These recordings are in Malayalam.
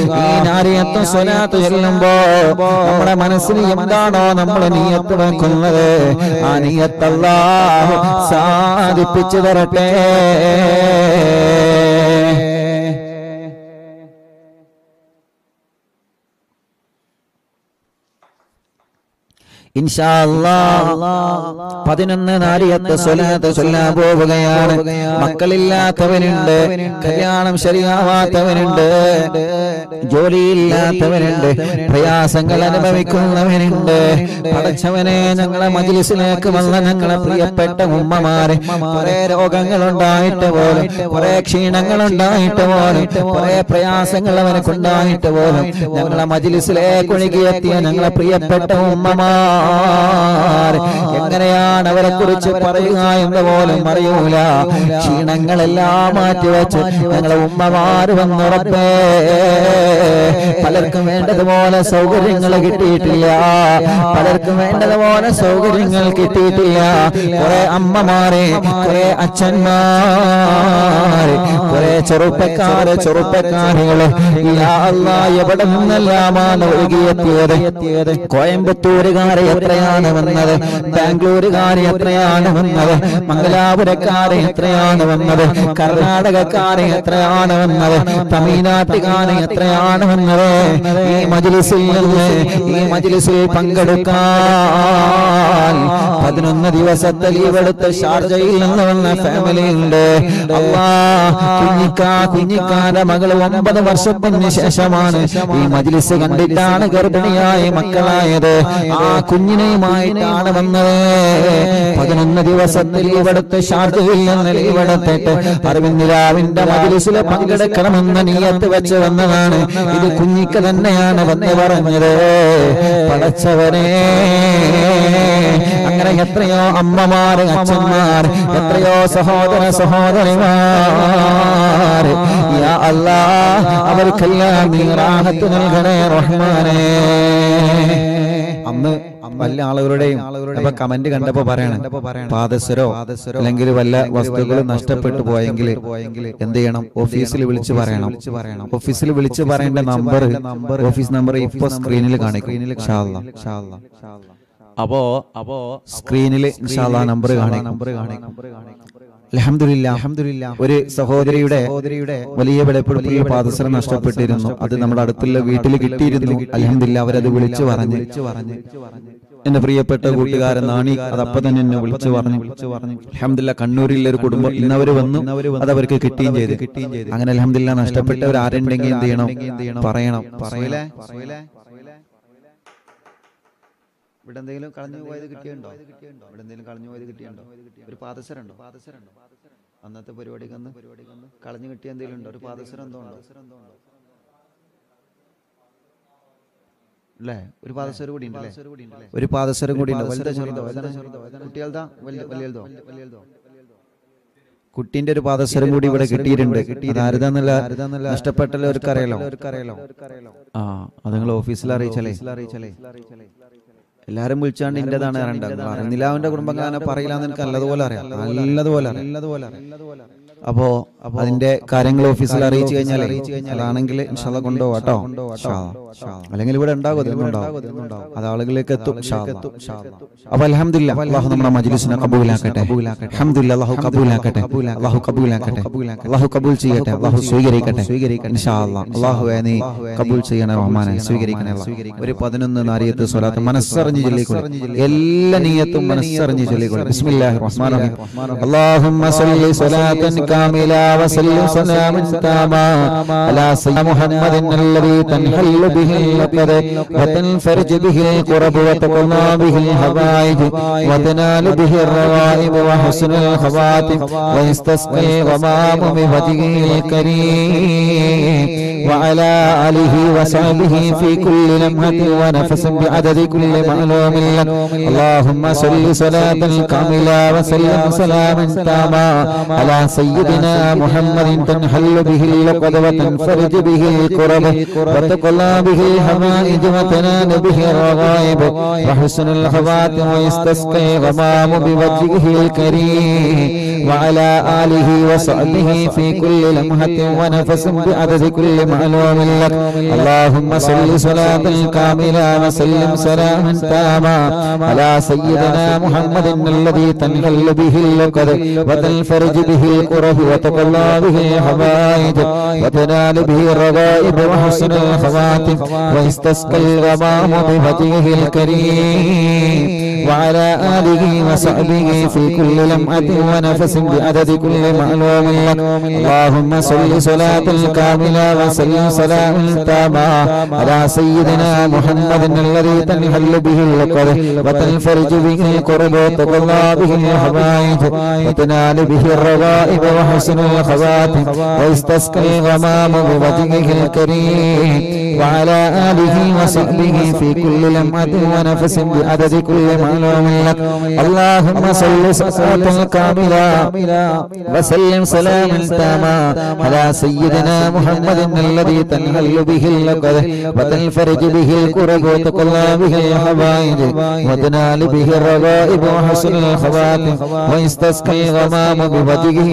ഈ നാരിയത്ത് സ്വലാത്ത് ചെല്ലുമ്പോ നമ്മുടെ മനസ്സിൽ എന്താണോ നമ്മൾ നീയത്ത് വെക്കുന്നത് ആ നീയത്തല്ല സാധിപ്പിച്ചു തരട്ടെ ഇൻഷാ അല്ലാഹ് പതിനൊന്ന് നാരിയത്ത് സ്വലാത്ത് ചൊല്ലാൻ പോവുകയാണ് മക്കളില്ലാത്തവനുണ്ട് കല്യാണം ശരിയാവാത്തവനുണ്ട് ജോലിയില്ലാത്തവനുണ്ട് പ്രയാസങ്ങൾ അനുഭവിക്കുന്നവനുണ്ട് പടച്ചവനെ ഞങ്ങളെ മജിലിസിലേക്ക് വന്ന ഞങ്ങളെ പ്രിയപ്പെട്ട ഉമ്മമാരെ കുറെ രോഗങ്ങൾ ഉണ്ടായിട്ട് പോലും കുറെ ക്ഷീണങ്ങൾ ഉണ്ടായിട്ട് പോലും കുറെ പ്രയാസങ്ങൾ അവനക്കുണ്ടായിട്ട് പോലും ഞങ്ങളെ മജിലിസിലേക്ക് ഒഴുകിയെത്തിയ ഞങ്ങളെ പ്രിയപ്പെട്ട ഉമ്മമാർ എങ്ങനെയാണ് അവരെ കുറിച്ച് പറയുക എന്ന് പോലും അറിയൂല ക്ഷീണങ്ങളെല്ലാം മാറ്റിവെച്ച് ഞങ്ങളെ ഉമ്മമാര് വന്നുറപ്പേ പലർക്കും വേണ്ടതുപോലെ സൗകര്യങ്ങൾ കിട്ടിയിട്ടില്ല പലർക്കും വേണ്ടതുപോലെ സൗകര്യങ്ങൾ കിട്ടിയിട്ടില്ല കുറെ അമ്മമാരെ കുറെ അച്ഛന്മാര് കുറെ ചെറുപ്പക്കാര് ചെറുപ്പക്കാരികള് യാ അല്ലാ, എവിടെ നിന്നെല്ലാമാണ് ഒഴുകിയെത്തിയത് കോയമ്പത്തൂരുകാരെ എത്രയാണ് വന്നത് ബാംഗ്ലൂരുകാരെ എത്രയാണ് വന്നത് മംഗലാപുരക്കാരെ എത്രയാണ് വന്നത് കർണാടകക്കാരെ എത്രയാണ് വന്നത് തമിഴ്നാട്ടുകാരെ എത്രയാണ് വന്നത് ഈ മജിലിസിൽ നിന്ന് ഈ മജിലിസിൽ പങ്കെടുക്കാൻ പതിനൊന്ന് ദിവസത്തെ ലീവ് എടുത്ത് ഷാർജയിൽ നിന്ന് വന്ന ഫാമിലി ഉണ്ട് അള്ളാ കുഞ്ഞിക്കാ കുഞ്ഞിക്കാന്റെ മകള് ഒമ്പത് വർഷത്തിന് ശേഷമാണ് ഈ മജിലിസ് കണ്ടിട്ടാണ് ഗർഭിണിയായി മക്കളായത് ആ കുഞ്ഞിനെയുമായിട്ടാണ് വന്നത് പതിനൊന്ന് ദിവസത്തെ ലീവ് എടുത്ത് ഷാർജയിൽ നിന്ന് ലീവ് എടുത്തിട്ട് അരവിന്ദ് രാവിന്റെ മജിലിസിൽ പങ്കെടുക്കണമെന്ന് നീയത്ത് വെച്ച് വന്നതാണ് ഇത് കുഞ്ഞിക്ക് തന്നെയാണ് വന്ന് പറഞ്ഞത് പടച്ചവനെ അങ്ങനെ എത്രയോ അമ്മമാര് അച്ഛന്മാർ എത്രയോ സഹോദര സഹോദരിമാർ യാ അല്ലാ അവർക്കെല്ലാം നീ റാഹത്ത് നൽകണേ റഹ്മാനേ അന്ന് വല്ല ആളുകളുടെയും അപ്പൊ കമന്റ് കണ്ടപ്പോ പറയണം പാദസരോ അല്ലെങ്കിൽ വല്ല വസ്തുക്കളും നഷ്ടപ്പെട്ടു പോയെങ്കിൽ എന്ത് ചെയ്യണം ഓഫീസിൽ വിളിച്ച് പറയണം ഓഫീസിൽ വിളിച്ച് പറയേണ്ട നമ്പർ ഓഫീസ് നമ്പർ ഇപ്പൊ സ്ക്രീനിൽ കാണിക്കും ഇൻഷാ അല്ലാ. അപ്പോ അപ്പോ സ്ക്രീനിൽ നമ്പർ കാണിക്കും നമ്പർ കാണിക്കും അൽഹംദുലില്ലാ അൽഹംദുലില്ലാ ഒരു സഹോദരിയുടെ സഹോദരിയുടെ വലിയ വെളിപ്പെടുത്തിയ പാദസരം നഷ്ടപ്പെട്ടിരുന്നു അത് നമ്മുടെ അടുത്തുള്ള വീട്ടിൽ കിട്ടിയിരുന്നു അൽഹംദുലില്ലാ അവരത് വിളിച്ചു പറഞ്ഞു എന്റെ പ്രിയപ്പെട്ട കൂട്ടുകാരൻ നാണി അത് അപ്പൊ തന്നെ എന്നെ വിളിച്ചു പറഞ്ഞു അൽഹംദുലില്ലാ കണ്ണൂരിലെ ഒരു കുടുംബം ഇന്ന് അവര് വന്നു അത് അവർക്ക് കിട്ടുകയും ചെയ്തു അങ്ങനെ അൽഹംദുലില്ലാ നഷ്ടപ്പെട്ടവർ ആരുണ്ടെങ്കിൽ എന്ത് ചെയ്യണം പറയണം പറയലേ ഇവിടെ എന്തെങ്കിലും കളഞ്ഞു പോയത് കിട്ടിയുണ്ടോ ഇവിടെ എന്തെങ്കിലും കളഞ്ഞു പോയത് കിട്ടിയുണ്ടോ ഒരു പാദസരം ഉണ്ടോ പാദസരം ഉണ്ടോ അന്നത്തെ പരിപാടിക്ക് അന്ന് പരിപാടിക്ക് അന്ന് കളഞ്ഞു കിട്ടിയ എന്തെങ്കിലും ഉണ്ടോ ഒരു പാദസരം എന്തോ ഉണ്ടോ അല്ലേ ഒരു പാദസരം കൂടി ഉണ്ട് അല്ലേ ഒരു പാദസരം കൂടി ഉണ്ട് വലുതോ ചെറുതോ കുട്ടികളുടെ വലിയതോ വലിയതോ കുട്ടീന്റെ ഒരു പാദസരം കൂടി ഇവിടെ കിട്ടിയിട്ടുണ്ട് അതാരതാന്നല്ല നഷ്ടപ്പെട്ടവർക്ക് അറിയാലോ ആ അത് നിങ്ങൾ ഓഫീസിൽ അറിയിച്ചല്ലേ അറിയിച്ചല്ലേ എല്ലാരും വിളിച്ചാണ്ട് ഇന്റേതാണ് അറിയണ്ടത് അറിയുന്നില്ല അവന്റെ കുടുംബക്കാരനെ പറയില്ല എന്ന് എനിക്ക് നല്ലതുപോലെ അറിയാം നല്ലതുപോലെ അറിയാം നല്ലതുപോലെ അറിയാം അപ്പോ അതിന്റെ കാര്യങ്ങൾ ഓഫീസിൽ അറിയിച്ചു കഴിഞ്ഞാൽ അതാണെങ്കിൽ ഇൻഷാല്ല കൊണ്ടുപോകാം കേട്ടോ ഇൻഷാ അല്ലാ. അല്ലെങ്കിൽ ഇവിടെ ഉണ്ടാകും ഇതൊന്നുണ്ടാവും അത് ആളുകളിലേക്ക് എത്തും ഇൻഷാ അല്ലാ. അപ്പൊ അലഹമില്ല അള്ളാഹു നമ്മുടെ മജ്ലിസിനെ കബൂലാക്കട്ടെ അൽഹംദുലില്ലാ അള്ളാഹു കബൂലാക്കട്ടെ അള്ളാഹു കബൂലാക്കട്ടെ അള്ളാഹു കബൂൽ ചെയ്യട്ടെ അള്ളാഹു സ്വീകരിക്കട്ടെ ഇൻഷാ അല്ലാ. അള്ളാഹുവേ നീ കബൂൽ ചെയ്യണേ റഹ്മാനെ സ്വീകരിക്കണേ അല്ലാ. ഒരു പതിനൊന്ന് നാരിയത്ത് സ്വലാത്ത് മനസ്സറിഞ്ഞ് ചൊല്ലിക്കൊള്ളു എല്ലാ നീയത്തും മനസ്സറിഞ്ഞ് ചൊല്ലിക്കൊള്ളു ബിസ്മില്ലാഹിർ റഹ്മാനിർ റഹീം അല്ലാഹുമ്മ സല്ലി സ്വലാത്തൻ കാമില വസല്ലി സലാമൻ താമാ അലാ സയ്യിദി മുഹമ്മദിൻ الذي تنحل به اللقد وتنفرج به القرب وتقضى به الحوائج وتنال به الروائب وحسن الخواتم ويستسقي الغمام بوجهه الكريم وعلى آله وصحبه في كل لمحة ونفس بعدد كل معلوم لك اللهم صل صلاة كاملة وسلم سلاما تاما على سيدنا محمد تنحل به اللقد وتنفرج به الكرب وتقلى به الحوائج وتنال به الرغائب وحسن الخواتم ويستسقي غمام بوجهه الكريم وعلى آله وصحبه في كل لمحة ونفس بعدد كل معلوم لك اللهم صل صلاة كاملة وسلم سلاما تاما على سيدنا محمد الذي تنحل به اللقد وتنفرج به الكره وتقضى به الحوائج وتنال به الرغائب وحسن الخواتم ويستسقى الغمام بوجهه الكريم وعلى آله وصحبه في كل لمعة ونفس بعدد كل معلوم لك اللهم صل صلاة كاملة وسلم سلاما تاما على سيدنا محمد الذي تنحل به اللقد وتنفرج به الكرب وتقضى به الحوائج وتنال به الرغائب وحسن الخواتم ويستسقى الغمام بوجهه الكريم وعلى آله وصحبه في كل لمعة ونفس بعدد كل معلوم لك اللهم صل صلاة كاملة وسلم سلاما تاما على سيدنا محمد الذي تنحل به اللقد وتنفرج به الكرب وتقضى به الحوائج وتنال به الرغائب وحسن الخواتم ويستسقى الغمام بوجهه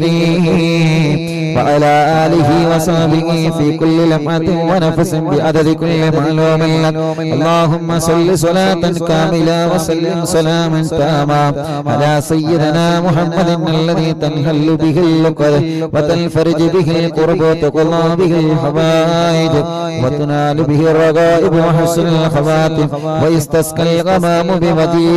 الكريم وعلى آله وصحبه في كل لمعة ونفس بعدد كل معلوم لك اللهم صل صلاة كاملة وسلم سلاما تاما على سيدنا محمد الذي تنهل به اللقد وتنفرج به القرب وتقضى به الحوائج وتنال به الرغائب وحسن الخواتم ويستسقى الغمام بوجهه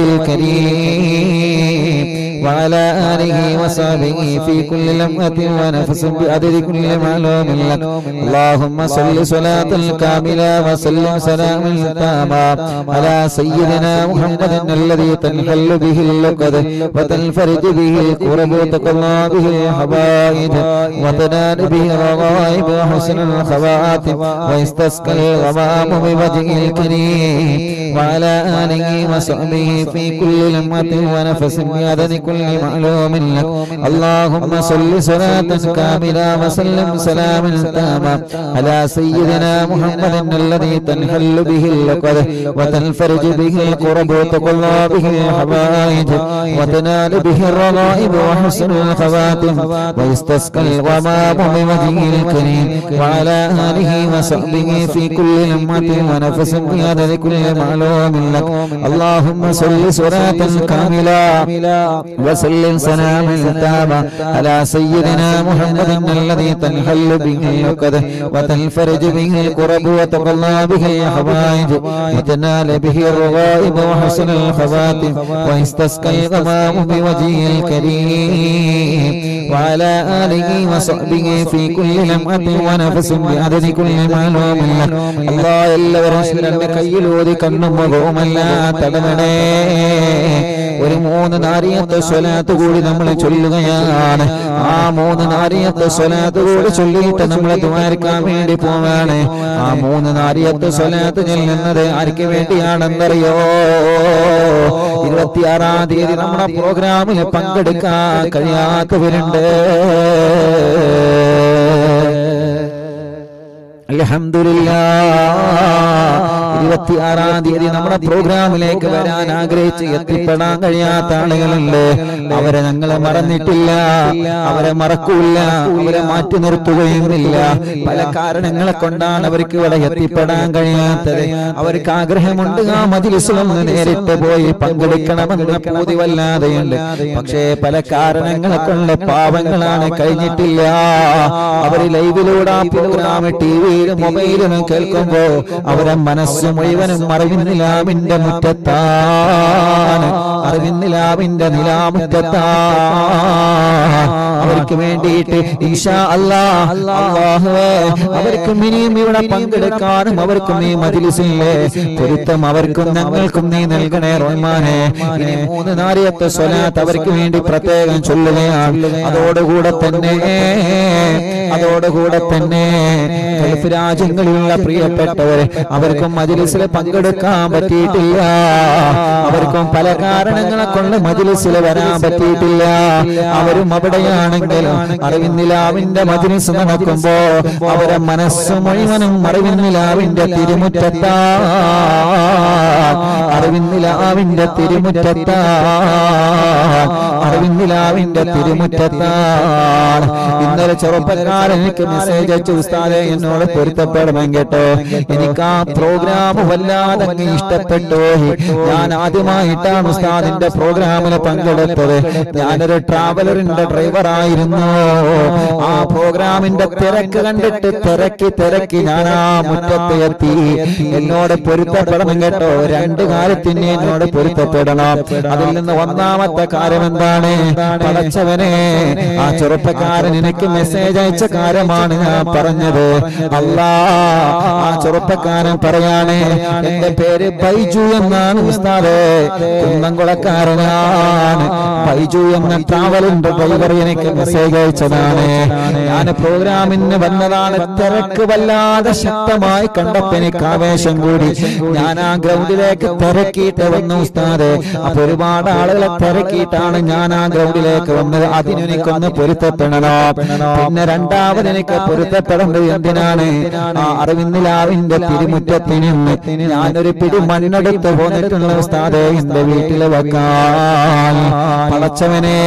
الكريم وعلى آله وصحبه في كل لمحة ونفس بعدد كل معلوم لك اللهم صل صلاة كاملة وسلم سلاما تاما على سيدنا محمد الذي تنحل به اللقد وتنفرج به الكرب وتقضى به الحوائج وتنال به الرغائب وحسن الخواتم ويستسقى الغمام بوجهه الكريم وعلى آله وصحبه في كل لمحة ونفس بعدد كل معلوم لك اللهم صل صلاة كاملة وسلم سلاما تاما على سيدنا محمد الذي تنحل به اللقد وتنفرج به القرب وتقضى به الحوائج وتنال به الرغائب وحسن الخواتم ويستسقى الغمام بوجهه الكريم وعلى آله وصحبه في كل لمحة ونفس بعدد كل معلوم لك اللهم صل صلاة كاملة وسلم سلاما تاما على سيدنا محمد الذي تنحل به العقد وتنفرج به الكرب وتقضى به الحوائج وتنال به الرغائب وحسن الخواتم ويستسقى الغمام بوجهه الكريم وعلى آله وصحبه في كل لمعة ونفس بعدد كل معلوم لك الله എല്ലാവരും രണ്ട് കയ്യിലൂതി കണ്ണും മുഖവുമല്ല തടവണേ ഒരു മൂന്ന് നാരിയത്തെ സ്വലാത്ത് കൂടി നമ്മൾ ചൊല്ലുകയാണ് ആ മൂന്ന് നാരിയത്തെ സ്വലാത്ത് കൂടി ചൊല്ലിയിട്ട് നമ്മൾ ദ്വാരക്കാൻ വേണ്ടി പോവാണ് ആ മൂന്ന് നാരിയത്തെ സ്വലാത്ത് ചെല്ലുന്നത് ആർക്ക് വേണ്ടിയാണെന്നറിയോ ഇരുപത്തിയാറാം തീയതി നമ്മുടെ പ്രോഗ്രാമിൽ പങ്കെടുക്കാൻ കഴിയാത്തവരുണ്ട് അൽഹംദുലില്ലാ ഇരുപത്തിയാറാം തീയതി നമ്മുടെ പ്രോഗ്രാമിലേക്ക് വരാൻ ആഗ്രഹിച്ച് എത്തിപ്പെടാൻ കഴിയാത്ത ആളുകളുണ്ട് അവരെ ഞങ്ങളെ മറന്നിട്ടില്ല അവരെ മറക്കൂല അവരെ മാറ്റി നിർത്തുകയുമില്ല പല കാരണങ്ങളെ കൊണ്ടാണ് അവർക്ക് ഇവിടെ എത്തിപ്പെടാൻ കഴിയാത്തത് അവർക്ക് ആഗ്രഹമുണ്ട് ആ മജിലിസിലൊന്ന് നേരിട്ട് പോയി പങ്കെടുക്കണമെന്ന് പൂതി വല്ലാതെയുണ്ട് പക്ഷേ പല കാരണങ്ങളെ കൊണ്ട് പാവങ്ങളാണ് കഴിഞ്ഞിട്ടില്ല അവർ ലൈവിലൂടെ ആ പ്രോഗ്രാം ടി വിയിലും മൊബൈലിലും കേൾക്കുമ്പോ അവരെ മനസ്സ് മുഴുവനും അറിവിന്നിലാമിന്റെ മുറ്റത്താണ് അറിവിന്നിലാമിന്റെ നിലാമുറ്റത്താണ് അവർക്ക് വേണ്ടിയിട്ട് ഈശാ അല്ലാ അല്ലാഹുവേ അവർക്കും ഇനിയും ഇവിടെ പങ്കെടുക്കാനും അവർക്കും ഈ മജിലിസിലെ പൊരുത്തം അവർക്കും ഞങ്ങൾക്കും നീ നൽകണേ റഹ്മാനെ ഇനി മൂന്ന് നാരിയത്തെ സ്വലാത്ത് അവർക്ക് വേണ്ടി പ്രത്യേകം ചൊല്ലുകയാണ് അതോടുകൂടെ തന്നെ അതോടുകൂടെ തന്നെ ഗൾഫ് രാജ്യങ്ങളിലുള്ള പ്രിയപ്പെട്ടവരെ അവർക്കും മജിലിസിൽ പങ്കെടുക്കാൻ പറ്റിയിട്ടില്ല അവർക്കും പല കാരണങ്ങളെ കൊണ്ട് മജിലിസിൽ വരാൻ പറ്റിയിട്ടില്ല അവരും അവിടെയാണെങ്കിലും അറിവിന്നിലാവിന്റെ മജിലിസ് നടക്കുമ്പോ അവരെ മനസ്സ് മുഴുവനും അറിവിന്നിലാവിന്റെ തിരുമുറ്റത്താ അറിവിന്ദിലാവിന്റെ തിരുമുറ്റത്താ അറിവിന്ദിലാവിന്റെ തിരുമുറ്റത്താണ് ഇന്നലെ ചെറുപ്പക്കാരൻ എനിക്ക് മെസ്സേജ് അയച്ചു ഉസ്താദെ എന്നോട് പൊരുത്തപ്പെടണം കേട്ടോ എനിക്ക് ആ പ്രോഗ്രാം വല്ലാതെ അങ്ങ് ഇഷ്ടപ്പെട്ടു ഞാൻ ആദ്യമായിട്ടാണ് ഉസ്താദിന്റെ പ്രോഗ്രാമിൽ പങ്കെടുത്തത് ഞാനൊരു ട്രാവലറിന്റെ ഡ്രൈവറായിരുന്നു ആ പ്രോഗ്രാമിന്റെ തിരക്ക് കണ്ടിട്ട് തിരക്കി തിരക്കി ഞാൻ ആ മുറ്റത്ത് എത്തി എന്നോട് പൊരുത്തപ്പെടണം കേട്ടോ രണ്ട് കാര്യത്തിന് എന്നോട് പൊരുത്തപ്പെടണം അതിൽ നിന്ന് ഒന്നാമത്തെ കാര്യം എന്താണ് പടച്ചവനെ ആ ചെറുപ്പക്കാരൻ എനിക്ക് മെസ്സേജ് അയച്ച കാര്യമാണ് ഞാൻ പറഞ്ഞത് അല്ലാ ആ ചെറുപ്പക്കാരൻ പറയാണ് എന്റെ പേര് ബൈജു എന്നാണ് ഉസ്താദേ കുന്നംകുളക്കാരനാണ് ബൈജു എന്ന ട്രാവലിന്റെ ഡ്രൈവർ എനിക്ക് മെസ്സേജ് അയച്ചതാണ് ഞാൻ പ്രോഗ്രാമിന് വന്നതാണ് തിരക്ക് വല്ലാതെ ശക്തമായി കണ്ടപ്പോ എനിക്ക് ആവേശം കൂടി ഞാൻ ആ ഗ്രൗണ്ടിലേക്ക് തിരക്കിയിട്ട് വന്നു ഉസ്താദെ അപ്പൊ ഒരുപാട് ആളുകളെ തിരക്കിയിട്ടാണ് ഞാൻ ആ ഗ്രൗണ്ടിലേക്ക് വന്നത് അതിനെനിക്കൊന്ന് പൊരുത്തപ്പെടണോ പിന്നെ രണ്ടാമത് എനിക്ക് പൊരുത്തപ്പെടേണ്ടത് എന്തിനാണ് ആ അറിവിന്ദിലാവിന്റെ തിരുമുറ്റത്തിന് ഞാനൊരു പിടി മണ്ണെടുത്ത് പോന്നിട്ടുള്ള ഉസ്താദെ എന്റെ വീട്ടിൽ വെക്കാൻ പടച്ചവനെ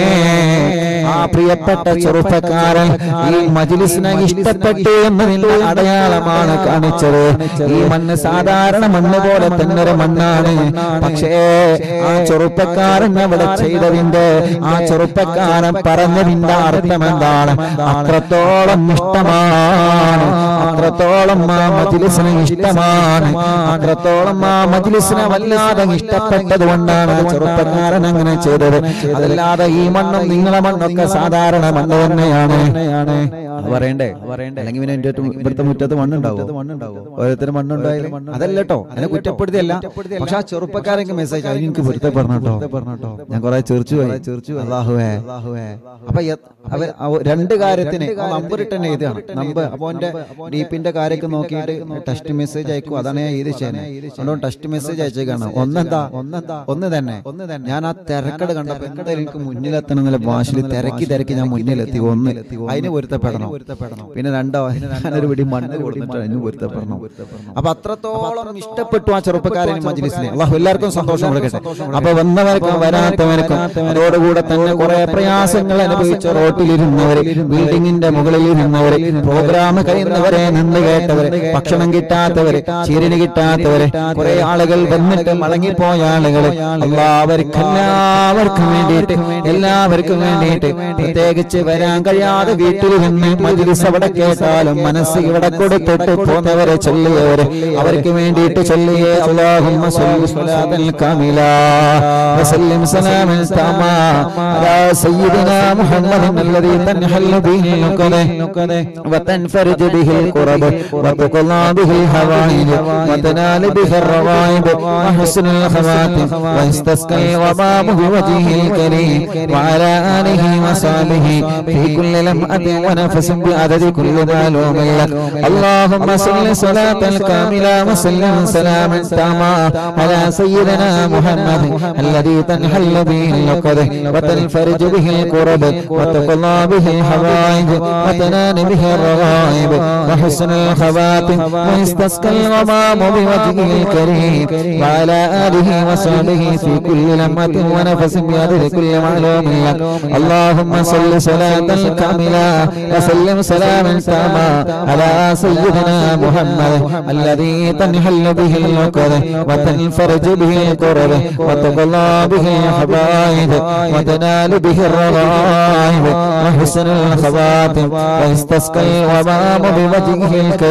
ആ പ്രിയപ്പെട്ട ചെറുപ്പക്കാരൻ ഈ മജിലിസിനെ ഇഷ്ടപ്പെട്ടു എന്നതിന്റെ അടയാളമാണ് കാണിച്ചത് ഈ മണ്ണ് സാധാരണ മണ്ണ് പോലെ തന്നെ ഒരു മണ്ണാണ് പക്ഷേ ആ ചെറുപ്പക്കാരൻ അവിടെ ചെയ്തതിന്റെ ആ ചെറുപ്പക്കാരൻ പറഞ്ഞതിന്റെ അർത്ഥം എന്താണ് അത്രത്തോളം ഇഷ്ടമാണ് അത്രത്തോളം ആ മജിലിസിന് ഇഷ്ടമാണ് അത്രത്തോളം ആ മജിലിസിനെ വല്ലാതെ ഇഷ്ടപ്പെട്ടത് കൊണ്ടാണ് ആ ചെറുപ്പക്കാരൻ അങ്ങനെ ചെയ്തത് അതല്ലാതെ ഈ മണ്ണും നിങ്ങളെ മണ്ണൊക്കെ സാധാരണ മണ്ണ് തന്നെയാണ് അത് പറയണ്ടേ പറയണ്ടേ അല്ലെങ്കിൽ പിന്നെ എന്റെ അടുത്ത് ഇവിടുത്തെ മുറ്റത്ത് മണ്ണുണ്ടാവും മണ്ണുണ്ടാവും ഓരോരുത്തരും മണ്ണുണ്ടായാലും അതല്ല കേട്ടോ എന്നെ കുറ്റപ്പെടുത്തിയല്ല പക്ഷെ ആ ചെറുപ്പക്കാരൊക്കെ മെസ്സേജ് അതിന് എനിക്ക് പൊരുത്തപ്പെടണം കേട്ടോ ഞാൻ കുറെ ചെറിച്ചു പോയി ചെറിച്ചു അള്ളാഹുവേ അപ്പൊ എ- അവ- അവ- രണ്ട് കാര്യത്തിന് നമ്പർ ഇട്ട് തന്നെ എഴുതുകയാണ് നമ്പർ അപ്പൊ എന്റെ ഡീപ്പിന്റെ കാര്യമൊക്കെ നോക്കിയിട്ട് ടെസ്റ്റ് മെസ്സേജ് അയക്കും അതാണ് ഞാൻ എഴുതിച്ചേനെ അതുകൊണ്ട് ടെസ്റ്റ് മെസ്സേജ് അയച്ചേക്കാണ് ഒന്നെന്താ ഒന്നെന്താ ഒന്ന് തന്നെ ഒന്ന് തന്നെ ഞാൻ ആ തിരക്കട് കണ്ടപ്പോ എന്തായാലും എനിക്ക് മുന്നിലെത്തണം എന്നുള്ള ഭാഷയിൽ തിരക്കി തിരക്കി ഞാൻ മുന്നിലെത്തി ഒന്ന് അതിന് പൊരുത്തപ്പെടണം പിന്നെ രണ്ടോ ഞാനൊരു പിടി മണ്ണ് കൊടുത്തിട്ട് അതിന് പൊരുത്തപ്പെടണം അപ്പൊ അത്രത്തോളം ഇഷ്ടപ്പെട്ടു ആ ചെറുപ്പക്കാരൻ മജ്ലിസിനെ അള്ളാഹു എല്ലാവർക്കും സന്തോഷം കൊടുക്കട്ടെ അപ്പൊ വന്നവർക്കും വരാത്തവർക്കും അതോടുകൂടെ തന്നെ കുറെ പ്രയാസങ്ങൾ അനുഭവിച്ച റോട്ടിലിരുന്നവര് ബിൽഡിങ്ങിന്റെ മുകളിൽ ഇരുന്നവര് പ്രോഗ്രാം കഴിയുന്നവരെ നിന്ന് കേട്ടവര് ഭക്ഷണം കിട്ടാത്തവര് ചിരിന് കിട്ടാത്തവര് കുറെ ആളുകൾ വന്നിട്ട് മടങ്ങിപ്പോയ ആളുകള് എല്ലാവർക്കും എല്ലാവർക്കും വേണ്ടിയിട്ട് എല്ലാവർക്കും വേണ്ടിയിട്ട് പ്രത്യേകിച്ച് വരാൻ കഴിയാതെ വീട്ടിൽ നിന്ന് മജ്ലിസ് അവിടെ കേട്ടാലും മനസ്സ് ഇവിടെ കൊടുത്തിട്ട് പോന്നവരെ ചൊല്ലിയവര് അവർക്ക് വേണ്ടിയിട്ട് ചൊല്ലിയേ അള്ളാഹുമ്മ സ്വല്ലി സ്വലാത്തൻ കാമില وسلم سلاما تاما على سيدنا محمد الذي تنحل به العقد وتنفرج به الكرب وتقضى به الحوائج وتنال به الروائب وحسن الخواتم ويستسقى الغمام بوجهه الكريم وعلى آله وصحبه في كل لمحة ونفس بعدد كل معلوم لك اللهم صل صلاة كاملة وسلم سلاما تاما على سيدنا محمد الذي تنحل به العقد وتنفرج به الكرب وتقضى به الحوائج وتنال به الرغائب وحسن الخواتم ويستسقى الغمام بوجهه الكريم وعلى آله وصحبه في كل لمحة ونفس بعدد كل معلوم لك اللهم صل صلاة كاملة وسلم سلاما تاما على سيدنا محمد الذي تنحل به العقد وتنفرج به الكرب وتقضى به الحبائب وتنال به الرغائب وحسن الخواتم ويستسقى الغمام بوجهه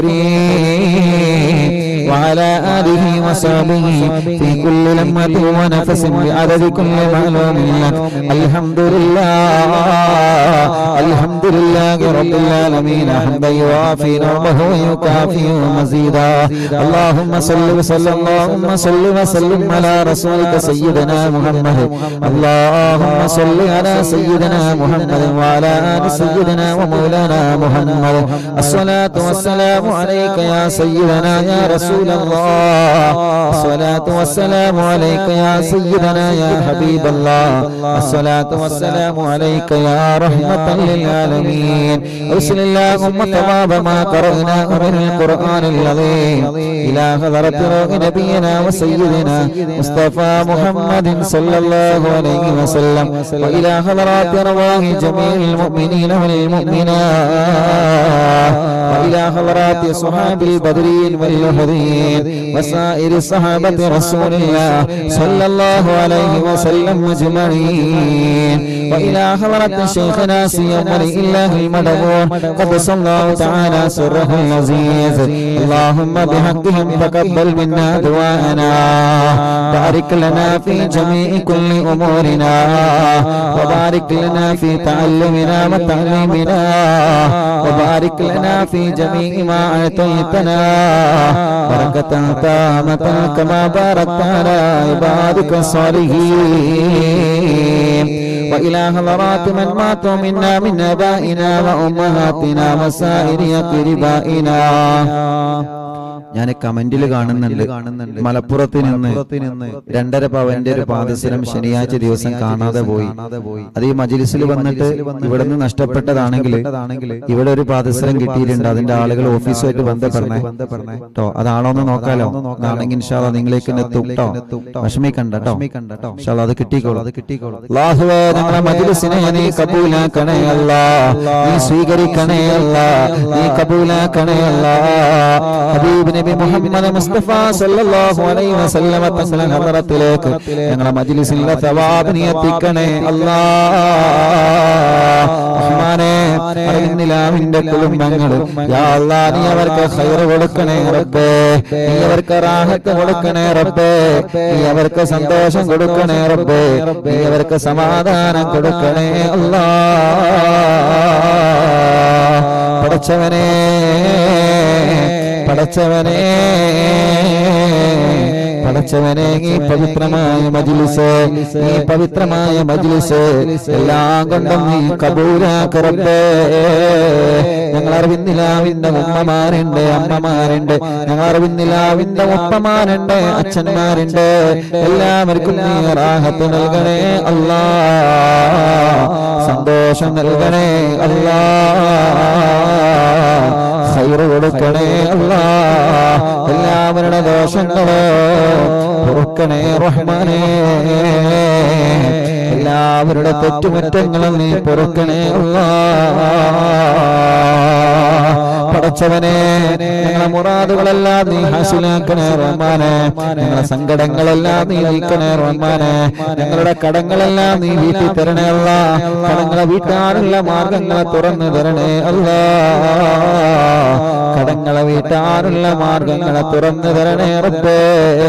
الكريم وعلى آله وصحبه في كل لمة ونفس بعدد كل معلوم لك الحمد لله الحمد لله رب العالمين حمدا يوافي نعمه ويكافئ مزيدا اللهم صل وسلم اللهم صل وسلم على رسولك سيدنا محمد اللهم صل على سيدنا محمد وعلى آل سيدنا ومولانا محمد الصلاة والسلام عليك يا سيدنا يا رسول الله الصلاة والسلام والسلام عليك يا سيدنا يا حبيب الله الصلاة والسلام عليك يا رحمة للعالمين ارسل اللهم ثواب ما قرأناه من القرآن العظيم إلى حضرة روح نبينا وسيدنا مصطفى محمد صلى الله عليه وسلم وإلى حضرات أرواح جميع المؤمنين والمؤمنات وإلى حضرات صحاب البدرين والأحدين وسائر صحابة رسول الله صلى الله عليه وسلم أجمعين وإلى حضرة شيخنا سيما الله المدبور قد صلى الله تعالى سره العزيز اللهم بحقهم تقبل منا دعاءنا بارك لنا في جميع كل أمورنا وبارك لنا في تعلمنا وتعليمنا وبارك لنا في جميع ما أعطيتنا بركة تامة كما باركت على عبادك الصالحين وإلى حضرات من ماتوا منا من آبائنا وأمهاتنا وسائر أقربائنا ഞാൻ കമന്റിൽ കാണുന്നുണ്ട് മലപ്പുറത്ത് നിന്ന് രണ്ടര പവന്റെ ഒരു പാദസരം ശനിയാഴ്ച ദിവസം കാണാതെ പോയി അത് ഈ മജിലിസിൽ വന്നിട്ട് ഇവിടുന്ന് നഷ്ടപ്പെട്ടതാണെങ്കിൽ ഇവിടെ ഒരു പാദസരം കിട്ടിയിട്ടുണ്ട് അതിന്റെ ആളുകൾ ഓഫീസുമായിട്ട് ബന്ധപ്പെടണേ കേട്ടോ അതാണോ എന്ന് നോക്കാലോ അതാണെങ്കിൽ ഇൻഷാല്ല നിങ്ങളേക്ക് എത്തും കേട്ടോ വിഷമിക്കണ്ട കേട്ടോ ഇൻഷാല്ലാ അത് കിട്ടിക്കോളൂ അത് കിട്ടിക്കോളൂ അല്ലാഹുവേ ഞങ്ങളെ മജ്ലിസിനെ നീ കബൂലാക്കണേ അല്ല നീ സ്വീകരിക്കണേ അല്ല നീ കബൂലാക്കണേ അല്ല ഹബീബ് നബി മുഹമ്മദ് മുസ്തഫ സല്ലല്ലാഹു അലൈഹി വസല്ലമ തങ്ങളുടെ ഹദറത്തിലേക്ക് ഞങ്ങളെ മജ്ലിസിലെ തവാബ് നീ എത്തിക്കണേ അല്ലാ റഹ്മാനേ അറിവിന്റെ കുടുംബങ്ങൾ യാ അല്ലാ നീ അവർക്ക് ഖൈർ കൊടുക്കണേ റബ്ബേ നീ അവർക്ക് റാഹത്ത് കൊടുക്കണേ റബ്ബേ നീ അവർക്ക് സന്തോഷം കൊടുക്കണേ റബ്ബേ നീ അവർക്ക് സമാധാനം കൊടുക്കണേ അല്ലാ പടച്ചവനെ പടച്ചവനെ പടച്ചവനെ ഈ പവിത്രമായ മജിലിസ് ഈ പവിത്രമായ മജിലിസ് എല്ലാം കൊണ്ടും നീ കബൂലാക്കറപ്പേ ഞങ്ങൾ അറിവിന്നിലാവിന്റെ ഉമ്മമാരുണ്ട് അമ്മമാരുണ്ട് ഞങ്ങൾ അറിവിന്നിലാവിന്റെ ഉപ്പമാരുണ്ട് അച്ഛന്മാരുണ്ട് എല്ലാവർക്കും നീ റാഹത്ത് നൽകണേ അല്ലാ സന്തോഷം നൽകണേ അല്ലാ ഹൈറ് കൊടുക്കണേ അല്ലാ എല്ലാവരുടെ ദോഷങ്ങളോ പൊറുക്കണേ റഹ്മാനേ എല്ലാവരുടെ തെറ്റുമുറ്റങ്ങളും നീ പൊറുക്കണേ അല്ലാ പടച്ചവനെ ഞങ്ങളെ മുറാദുകളെല്ലാം നീ ഹാസിലാക്കണേ റഹ്മാനെ ഞങ്ങളെ സങ്കടങ്ങളെല്ലാം നീ നീക്കണേ റഹ്മാനെ ഞങ്ങളുടെ കടങ്ങളെല്ലാം നീ വീട്ടിൽ തരണേ അല്ല കടങ്ങളെ വീട്ടാനുള്ള മാർഗങ്ങളെ തുറന്നു തരണേ അല്ല കടങ്ങളെ വീട്ടാനുള്ള മാർഗങ്ങളെ തുറന്നു തരണേ റബ്ബേ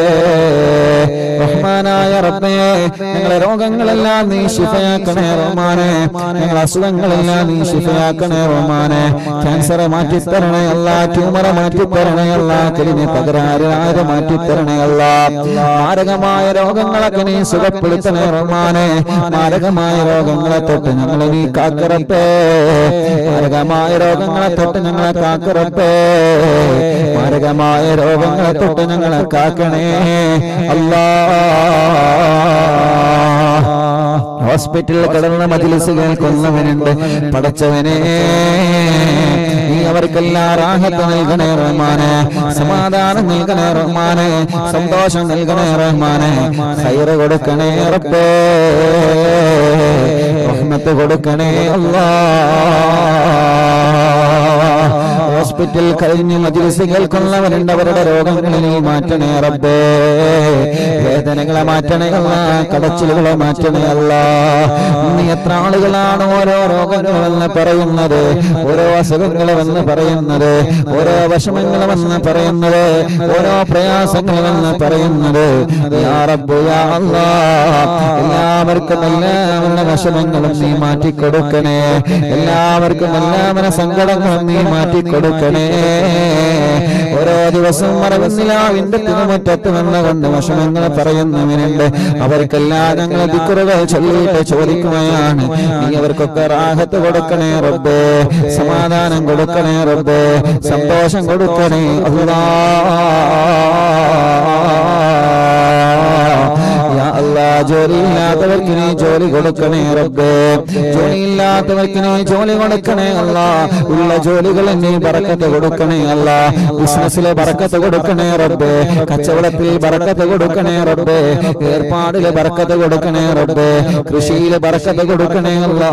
റഹ്മാനായ റബ്ബേ ഞങ്ങളെ രോഗങ്ങളെല്ലാം നീ ശിഫയാക്കണേ റഹ്മാനെ ഞങ്ങളെ അസുഖങ്ങളെല്ലാം നീ ശിഫയാക്കണേ റഹ്മാനെ ക്യാൻസർ മാറ്റിത്തരണേ അല്ല ട്യൂമർ മാറ്റിത്തരണേ അല്ല കിളിനെ തകരാറ് മാറ്റിത്തരണേ അല്ല മാരകമായ രോഗങ്ങളൊക്കെ നീ സുഖപ്പെടുത്തണേ റഹ്മാനെ മാരകമായ രോഗങ്ങളെ തൊട്ട് ഞങ്ങളെ നീ കാക്കറപ്പേ മാരകമായ രോഗങ്ങളെ തൊട്ട് ഞങ്ങളെ കാക്കറപ്പേ മാരകമായ രോഗങ്ങളെ തൊട്ട് ഞങ്ങളെ കാക്കണേ അല്ലാ ഹോസ്പിറ്റലിൽ കിടന്ന മജിലിസ് കേൾക്കുന്നവനുണ്ട് പടച്ചവനെ നീ അവർക്കെല്ലാം റാഹത്ത് നൽകണേ റഹ്മാനെ സമാധാനം നൽകണേ റഹ്മാനെ സന്തോഷം നൽകണേ റഹ്മാനെ ഹൈറ് കൊടുക്കണേ റബ്ബേ റഹ്മത്ത് കൊടുക്കണേ അല്ലാ ഹോസ്പിറ്റൽ കഴിഞ്ഞ് മജിലിസ് കേൾക്കുന്നവരുണ്ട് അവരുടെ രോഗങ്ങളെ നീ മാറ്റണേ റബ്ബേ വേദനകളെ മാറ്റണേ അല്ല കടച്ചിലുകളെ മാറ്റണേ അല്ല നീ എത്ര ആളുകളാണ് ഓരോ രോഗങ്ങളെന്ന് പറയുന്നത് ഓരോ അസുഖങ്ങളെന്ന് പറയുന്നത് ഓരോ വിഷമങ്ങളെന്ന് പറയുന്നത് ഓരോ പ്രയാസങ്ങളെന്ന് പറയുന്നത് യാ റബ്ബ് യാ അല്ലാ എല്ലാവർക്കും എല്ലാവരുടെ വിഷമങ്ങളും നീ മാറ്റിക്കൊടുക്കണേ എല്ലാവർക്കും എല്ലാവരുടെ സങ്കടങ്ങളും നീ മാറ്റിക്കൊടുക്കണേ ഓരോ ദിവസവും മറവിന്നിലാവിന്റെ തിരുമുറ്റത്ത് നിന്നുകൊണ്ട് വിഷമങ്ങൾ പറയുന്നവനുണ്ട് അവർക്കെല്ലാം ഞങ്ങൾ ദിക്കുറുകൾ ചൊല്ലിയിട്ട് ചോദിക്കുകയാണ് നീ അവർക്കൊക്കെ റാഹത്ത് കൊടുക്കണേ റബ്ബേ സമാധാനം കൊടുക്കണേ റബ്ബേ സന്തോഷം കൊടുക്കണേ അല്ലാ അല്ലാ ജോലിയില്ലാത്തവർക്ക് നീ ജോലി കൊടുക്കണേ റബ്ബേ ജോലിയില്ലാത്തവർക്ക് നീ ജോലി കൊടുക്കണേ അല്ല ഉള്ള ജോലികൾ നീ ബറക്കത്ത് കൊടുക്കണേ അല്ല ബിസിനസ്സിലെ ബറക്കത്ത് കൊടുക്കണേ റബ്ബേ കച്ചവടത്തിൽ ബറക്കത്ത് കൊടുക്കണേ റബ്ബേ ഏർപ്പാടിലെ ബറക്കത്ത് കൊടുക്കണേ റബ്ബേ കൃഷിയിലെ ബറക്കത്ത് കൊടുക്കണേ അല്ലാ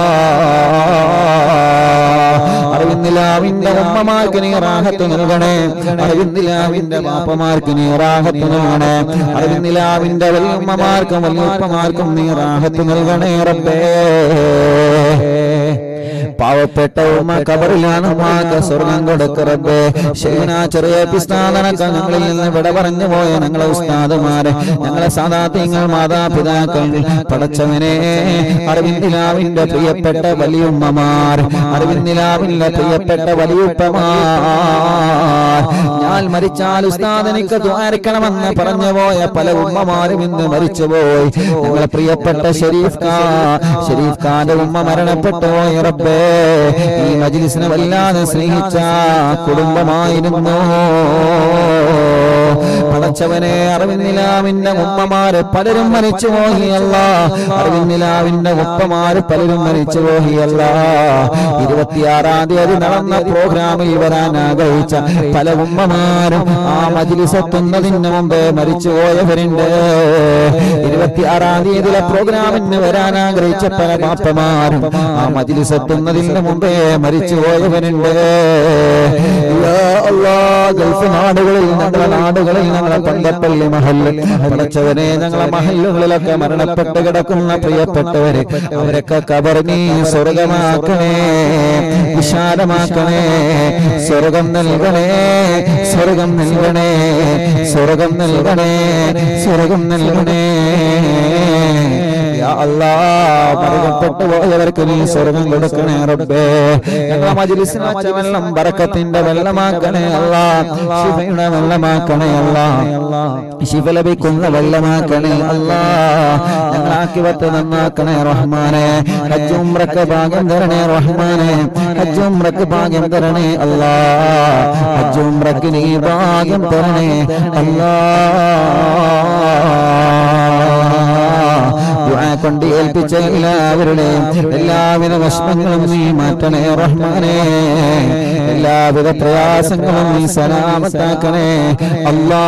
അറിവിന്ദിലാവിന്റെ ഉമ്മമാർക്ക് നീ റാഹത്ത് നൽകണേ അറിവിന്ദിലാവിന്റെ ബാപ്പമാർക്ക് നീ റാഹത്ത് നൽകണേ അറിവിന്ദിലാവിന്റെ വലിയമ്മമാർക്കും വലിയപ്പമാർക്കും നീ റാഹത്ത് നൽകണേ റബ്ബേ പാവപ്പെട്ട ഉമ്മ കബറിലാണ് ഉമ്മാക്ക് സ്വർഗം കൊടുക്കറബേ ശൈന ചെറിയ പിസ്താനക്ക ഞങ്ങളിൽ നിന്ന് വിട പറഞ്ഞു പോയ ഞങ്ങളെ ഉസ്താദുമാരെ ഞങ്ങളെ സാധാത്യങ്ങൾ മാതാപിതാക്കൾ പടച്ചവനെ അറിവിന്ദിലാവിന്റെ പ്രിയപ്പെട്ട വലിയുമ്മമാർ അറിവിന്ദിലാവിന്റെ പ്രിയപ്പെട്ട വലിയുപ്പമാർ ഞാൻ മരിച്ചാൽ ഉസ്താദ് എനിക്ക് ദ്വാരിക്കണമെന്ന് പറഞ്ഞു പോയ പല ഉമ്മമാരും ഇന്ന് മരിച്ചുപോയി ഞങ്ങളെ പ്രിയപ്പെട്ട ഷെരീഫ് ഖാ ഷെരീഫ് ഖാന്റെ ഉമ്മ മരണപ്പെട്ടു പോയ റബ്ബേ ഈ മജ്ലിസിനെ വല്ലാതെ സ്നേഹിച്ച കുടുംബമായിരുന്നു പടച്ചവനെ അറിവിന്നിലാവിന്റെ ഉമ്മമാര് പലരും മരിച്ചു പോഹിയല്ല അറിവിന്നിലാവിന്റെ ഉപ്പമാര് പലരും മരിച്ചു പോഹിയല്ല ഇരുപത്തിയാറാം തീയതി നടന്ന പ്രോഗ്രാമിൽ വരാൻ ആഗ്രഹിച്ച പല ഉമ്മമാരും ആ മജിലിസെത്തുന്നതിന് മുമ്പേ മരിച്ചു പോയവരുണ്ട് ഇരുപത്തിയാറാം തീയതിയിലെ പ്രോഗ്രാമിന് വരാൻ ആഗ്രഹിച്ച പല ബാപ്പമാരും ആ മജിലിസെത്തുന്നതിന് മുമ്പേ മരിച്ചു പോയവരുണ്ട് യാ അല്ലാ, ഗൾഫ് നാടുകളിൽ ഞങ്ങളുടെ നാടുകളിൽ ഞങ്ങളെ പന്തപ്പള്ളി മഹല്ല് പടച്ചവനെ ഞങ്ങളെ മഹല്ലുകളിലൊക്കെ മരണപ്പെട്ട് കിടക്കുന്ന പ്രിയപ്പെട്ടവര് അവരൊക്കെ കബറിനി സ്വർഗമാക്കണേ വിശാലമാക്കണേ സ്വർഗം നൽകണേ സ്വർഗം നൽകണേ സ്വർഗം നൽകണേ സ്വർഗം നൽകണേ യാ അല്ലാ മരണപ്പെട്ടു പോയവർക്ക് നീ സ്വർഗം കൊടുക്കണേ റബ്ബേ ഞങ്ങളെ മജ്ലിസിൽ വച്ച വെള്ളം ബറക്കത്തിന്റെ വെള്ളമാക്കണേ അല്ലാ ശിഫയുടെ വെള്ളമാക്കണേ അല്ലാ ശിഫ ലഭിക്കുന്ന വെള്ളമാക്കണേ അല്ലാ ഞങ്ങളാക്കി വത്ത് നന്നാക്കണേ റഹ്മാനെ ഹജ്ജുംറക്ക് ഭാഗ്യം തരണേ റഹ്മാനെ ഹജ്ജുംറക്ക് ഭാഗ്യം തരണേ അല്ലാ ഹജ്ജുംറക്ക് നീ ഭാഗ്യം തരണേ അല്ലാ ദുആ കൊണ്ട് ഏൽപ്പിച്ച എല്ലാവരുടെയും എല്ലാവിധ വിഷമങ്ങളും നീ മാറ്റണേ റഹ്മാനെ എല്ലാവിധ പ്രയാസങ്ങളും നീ സലാമത്താക്കണേ അല്ലാ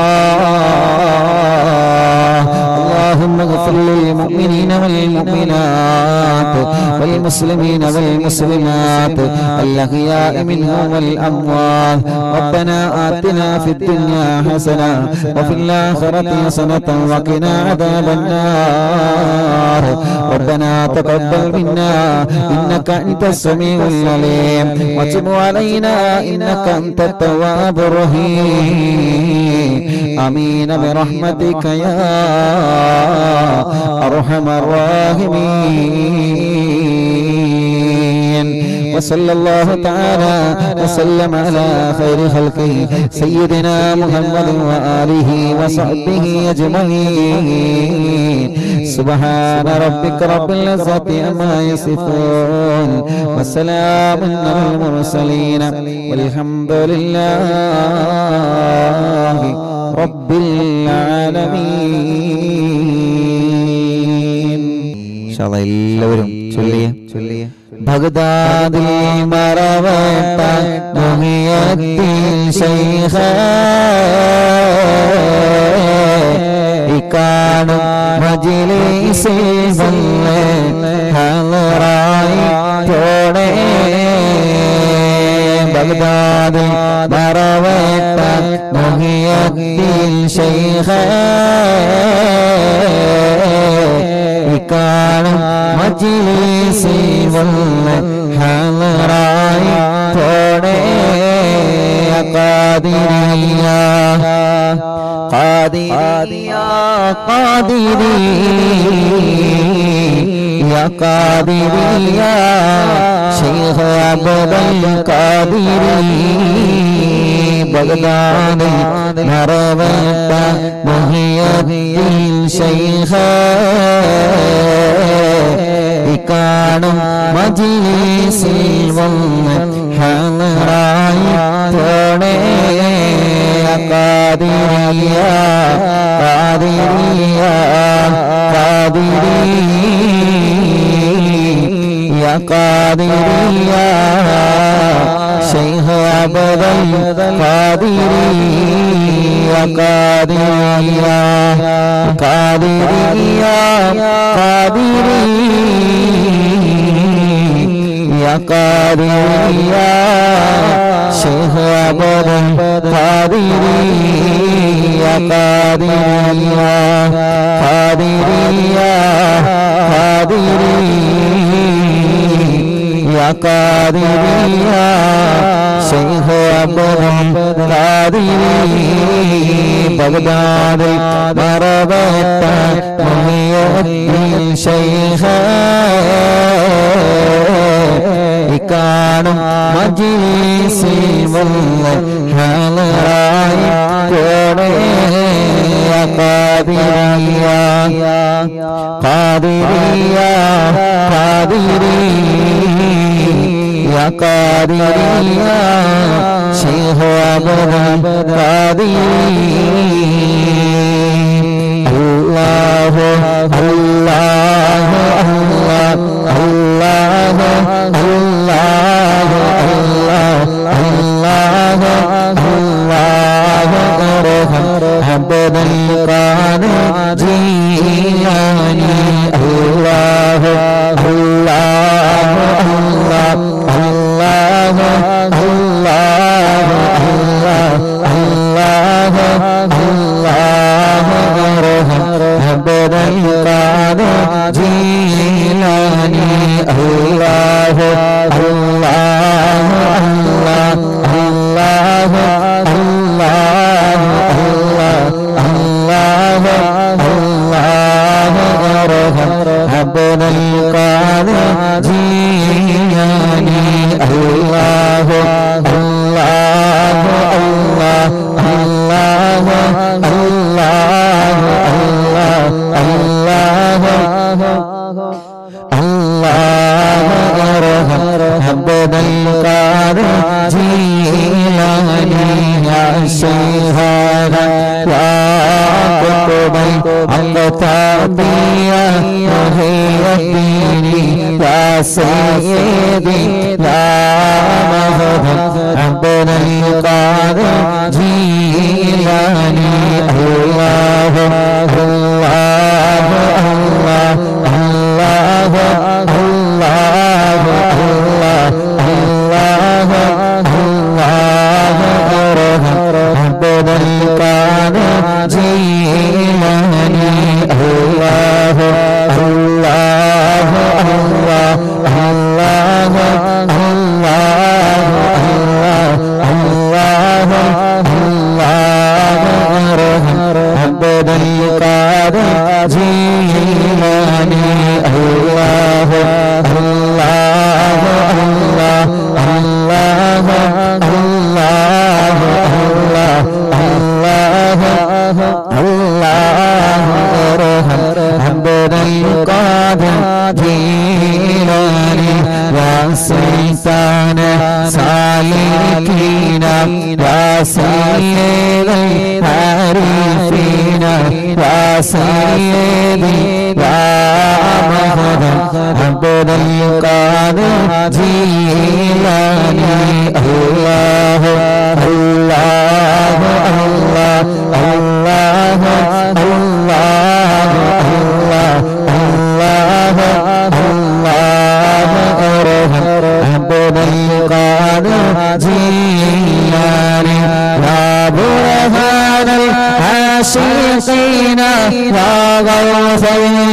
اللهم اغفر للمؤمنين والمؤمنات والمسلمين والمسلمات الأحياء منهم والأموات ربنا آتنا في الدنيا حسنة وفي الآخرة حسنة وقنا عذاب النار ربنا تقبل منا إنك أنت السميع العليم وتب علينا إنك أنت التواب الرحيم آمين برحمتك يا أرحم الراحمين وصلى الله تعالى وسلم على خير خلقه سيدنا محمد وآله وصحبه أجمعين سبحان ربك رب العزة عما يصفون وسلام على المرسلين والحمد لله رب العالمين എല്ലാവരും ചൊല്ലിയ ചൊല്ലിയ ബഗ്ദാദിൽ മറവട്ട മുഹിയത്തിൽ ശൈഖ ഇക്കാണും മജിലിസിൽ വന്ന് ഹലറായി പോണേ ബഗ്ദാദിൽ മറവട്ട മുഹിയത്തിൽ ശൈഖ ഇക്കാണും മജിലിസിൽ വന്ന് ഹലറായി പോണേ قادرية قادرية قادرية قادرية شيخ عبد القادري بغداد نروت محي الدين شيخ ഇക്കാണും മജിലിസിൽ വന്ന് ഹലറായി പോണേ കാതിരിയ കാതിരിയ قادريا شيخ عبد القادريا قادريا قادريا قادريا قادريا شيخ عبد القادريا قادريا قادريا قادريا قادريا شيخ عبد القادري بغداد مربت محي الدين شيخ ഇക്കാണും മജിലിസിൽ വന്ന് ഹാളറായി കോടേ قادريا قادريا قادريا قادريا شيخ عبد قادري الله الله الله الله الله الله الله ارحم عبد القادر جيلاني الله الله الله الله الله الله الله ارحم عبد القادر جيلاني الله الله الله الله الله الله الله ارحم عبد القادر جيلاني الله الله الله الله الله الله الله ارحم عبد القادر جيلاني يا شيخنا يا قطبي التابية محي الدين يا سيدي يا مهدم عبد القادر جيلاني الله الله الله الله الله الله الله الله ارحم عبد القادر جيلاني الله الله الله الله الله الله الله ارحم عبد القادر جيلاني الله الله الله الله الله الله الله ارحم عبد القادر جيلاني يا سلطان سالكين يا سيد العارفين يا سيدي يا مهدم عبد القادر جيلاني الله الله الله الله الله الله الله الله ارحم عبد القادر جيلاني يا برهان العاشقين يا غوث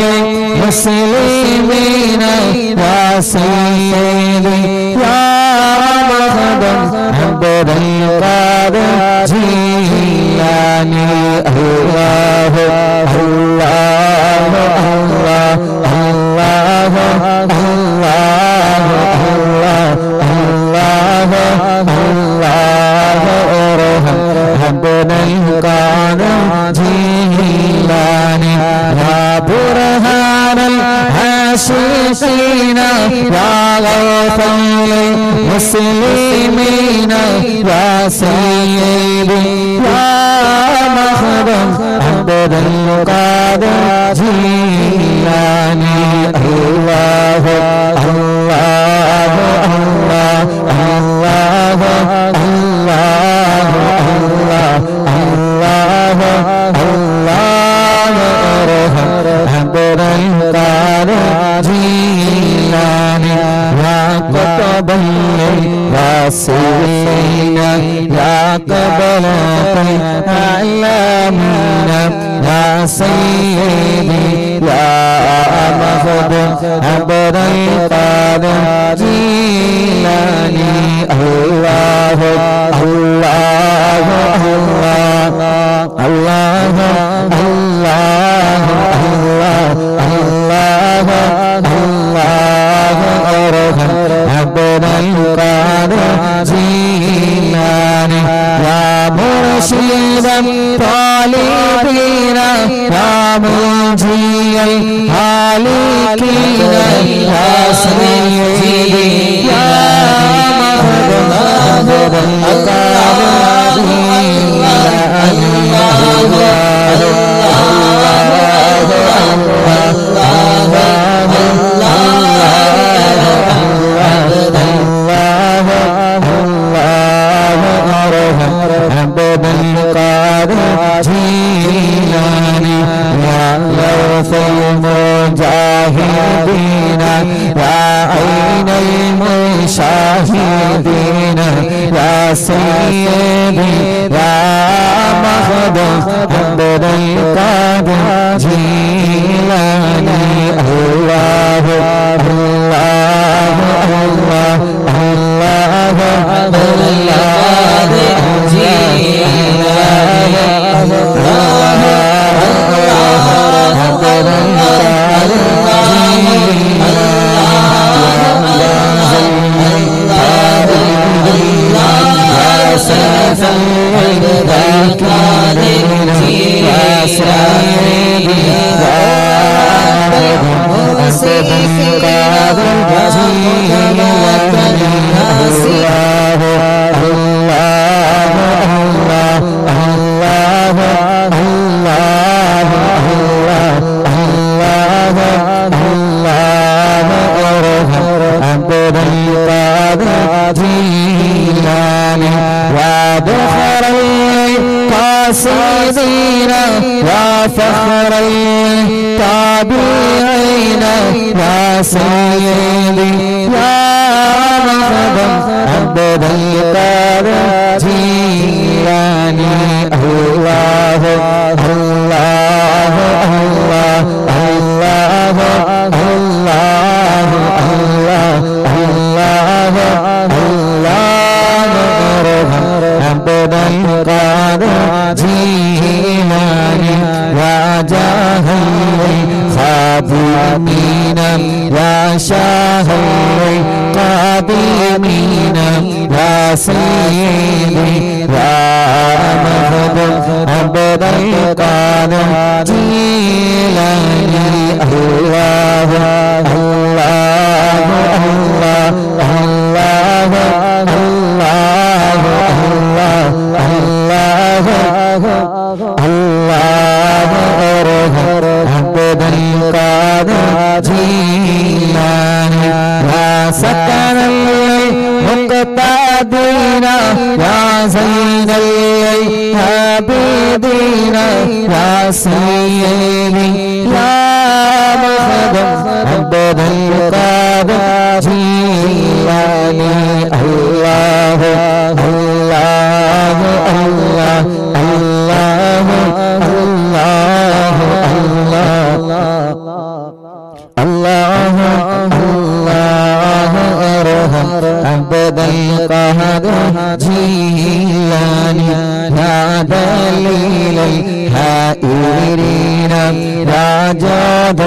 المسلمين يا سيدي يا مخدم عبد القادر جيلاني الله الله الله الله الله الله الله الله ارحم عبد القادر جيلاني يا برهان العاشقين يا غوث المسلمين يا سيدي يا مخدم عبد القادر جيلاني الله الله الله أرحم عبر القادر جيلاني يا قطب الواسعين يا قبل العالمين يا سيدي يا مخدوم عبر القادر جيلاني الله الله الله الله الله الله الله أرحم عبد القادر جيلاني يا مرشدا طالبين يا منجي الهالكين يا سيدي يا مهدم المجاهدين يا عين المشاهدين يا سيدي يا مخدوم عبد القادر جيلاني الله الله الله الله الله ودخر القاصدين يا فخر التابعين يا سيدي يا مخدم عبد القادر جيلاني الله الله الله الله الله الله الله الله عبد القادر جيلاني يا جاه الخادمين يا شاه القادمين يا سيدي يا مخدوم عبد القادر جيلاني الله الله الله الله الله الله الله أرهب عبد القادر جيلاني يا سكن المقتدين يا زين العابدين يا سيدي يا مخدم عبد القادر جيلاني الله الله الله الله الله الله الله أرهم عبد القادر جيلاني يا دليل الحائرين يا جاد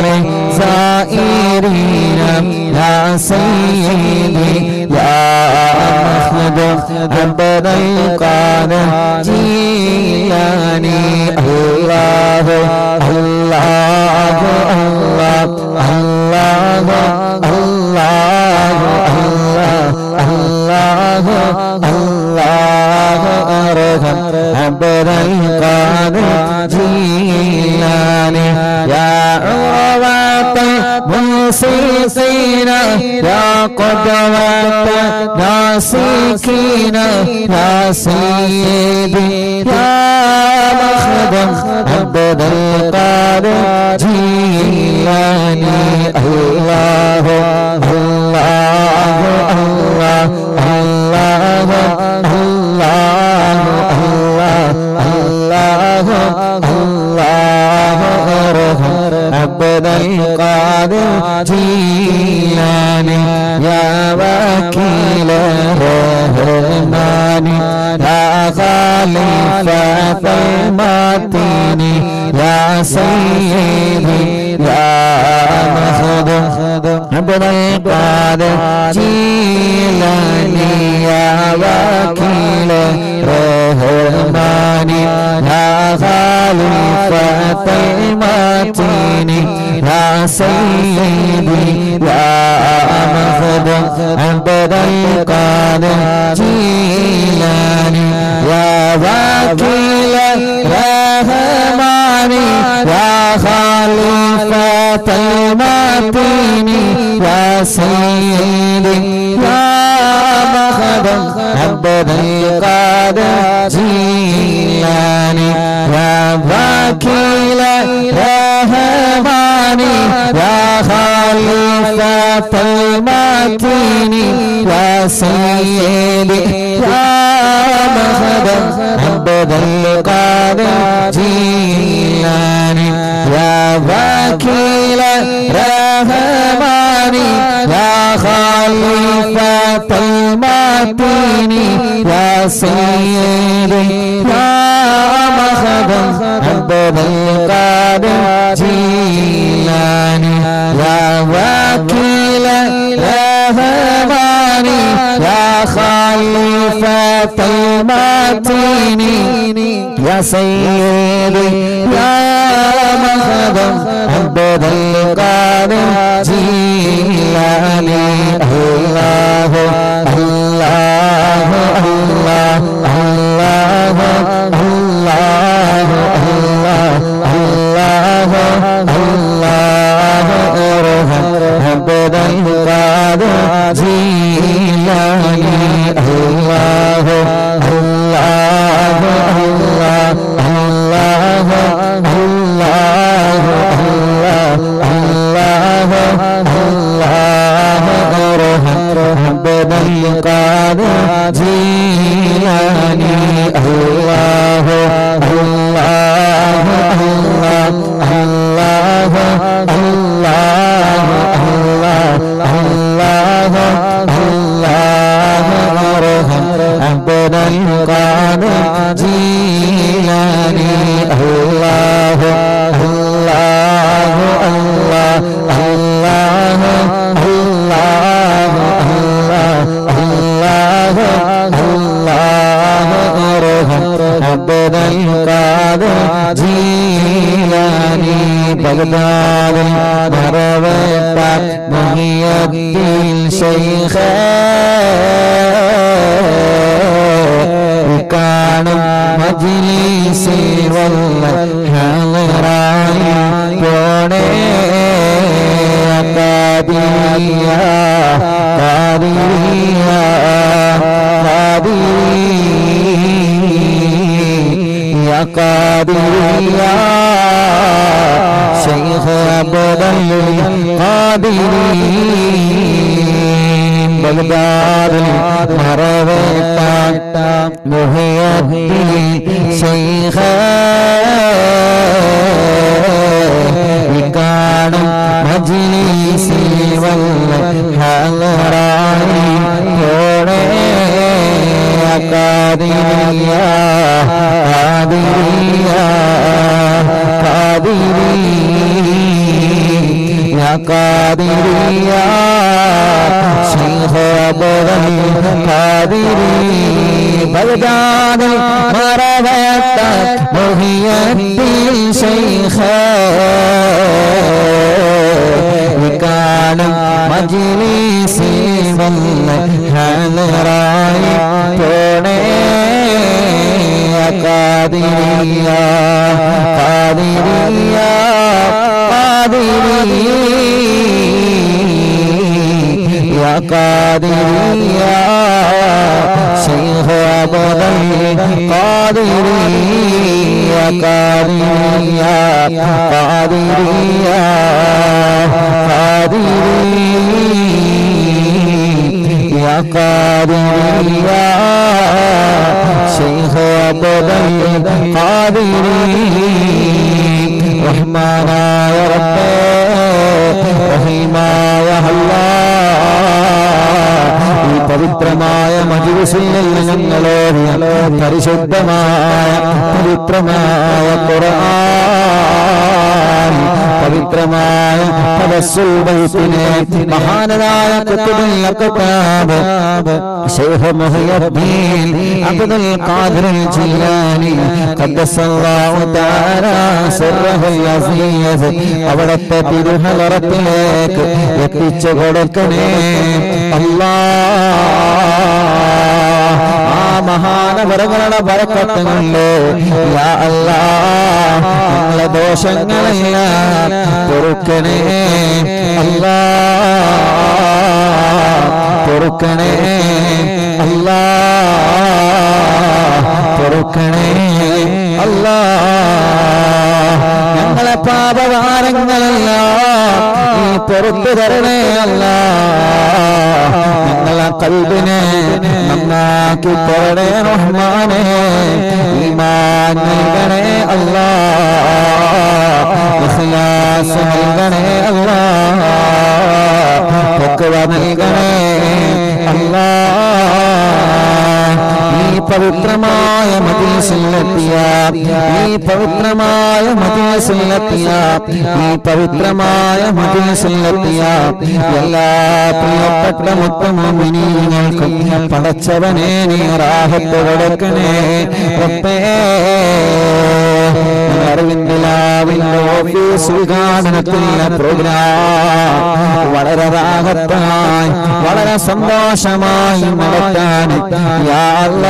الزائرين يا سيدي يا مخدوم عبد القادر جيلاني الله الله الله الله الله الله الله أرحم عبد القادر جيلاني يا عروة الموسيقين يا قدوة ناسكين يا سيدي يا الله ارحم عبد القادر جيلاني يا وكيل الرحمن يا خليفة المتين يا سيدي يا مخدوم عبد القادر جيلاني يا وكيل الرحمن يا خليفة المتين يا سيدي يا مخدوم عبد القادر جيلاني يا وكيل الرحمن يا خليفة المتين يا سيدي يا مخدم عبد القادر جيلاني يا وكيل الرحمن يا خليفة المتين يا سيدي يا مخدم عبد القادر جيلاني يا وكيل الرحمن يا خليفة المتين يا سيدي يا مخدم عبد القادر جيلاني يا وكيل الرحمن يا خليفة المتين يا سيدي يا مخدم عبد القادر جيلاني الله الله الله الله الله الله الله ارحم عبد القادر جيلاني الله الله الله الله الله الله الله ارحم عبد القادر جيلاني الله الله الله الله الله الله الله ارحم عبد القادر جيلاني الله الله الله الله الله الله الله ارحم عبد القادر جيلاني بغداد مرويت محي الدين شيخ കാണും മജിലിസിൽ വന്ന ഹാളറായി പോണേ കാദിയ കാദിയ കാദിയ കാദിയ ശൈഖ് അബ്ദുൽ ഖാദിരി ബഗ്ദാദിൽ മറവേട്ട മുഹിയദ്ദീൻ ശൈഖ് കാണും മജ്ലിസിൽ വന്ന ഹലറായി പോണേ Qadiriya Qadiriya Qadiriya Qadiriya Sheikh Abdul Qadiri ബഗ്ദാദിൽ മറവേട്ട മുഹിയദ്ദീൻ ശൈഖ് കാണും മജ്ലിസിൽ വന്ന ഹലറായി പോണേ Qadiriya Qadiriya Qadiriya Qadiriya Sheikh Abdul Qadiriya Qadiriya Qadiriya Qadiriya Qadiriya Sheikh Abdul Qadiriya റഹ്മാനായ റബ്ബേ റഹീമായ അല്ലാ ഈ പവിത്രമായ മജിലിസിൽ നിന്ന് ഞങ്ങളെ പരിശുദ്ധമായ പവിത്രമായ ഖുർആൻ പവിത്രമായ തവസ്സുൽ ബൈത്തിനെ മഹാനരായ കുത്തുബുൽ അക്താബ് Sheikh Muhiyuddin Abdul Qadir Jilani ഖദ്ദസല്ലാഹു തആല സിർറഹുൽ അസീസ് അവിടത്തെ തിരുഹലറത്തിലേക്ക് എത്തിച്ചു കൊടുക്കണേ അല്ലാ ആ മഹാനവരങ്ങളുടെ ബറക്കത്തുകൊണ്ട് യാ അല്ലാ ഞങ്ങളെ ദോഷങ്ങളെല്ലാം പൊറുക്കണേ അല്ലാ പൊറുക്കണേ അല്ലാ പൊറുക്കണേ അല്ലാ ഞങ്ങളെ പാപഭാരങ്ങളെല്ലാം നീ പൊറുത്തു തരണേ അല്ല ഞങ്ങളെ കൽബിനെ നന്നാക്കി തരണേ റഹ്മാനെ ഈമാൻ നൽകണേ അല്ല ഇഖ്ലാസ് നൽകണേ അല്ല തഖ്വ നൽകണേ അല്ലാ ഈ പവിത്രമായ മദീസിലെത്തിയ ഈ പവിത്രമായ മദീസിലെത്തിയ ഈ പവിത്രമായ മദീസിലെത്തിയ എല്ലാ പ്രിയപ്പെട്ട മുത്തമോമിനീങ്ങൾക്കും പടച്ചവനെ നീ റാഹത്ത് കൊടുക്കണേ റബ്ബേ അറിവിന്ദിലാവിന്റെ ഓഫീസ് ഉദ്ഘാടനത്തിലെ പ്രോഗ്രാം വളരെ റാഹത്തായി വളരെ സന്തോഷമായി നടത്താൻ യാ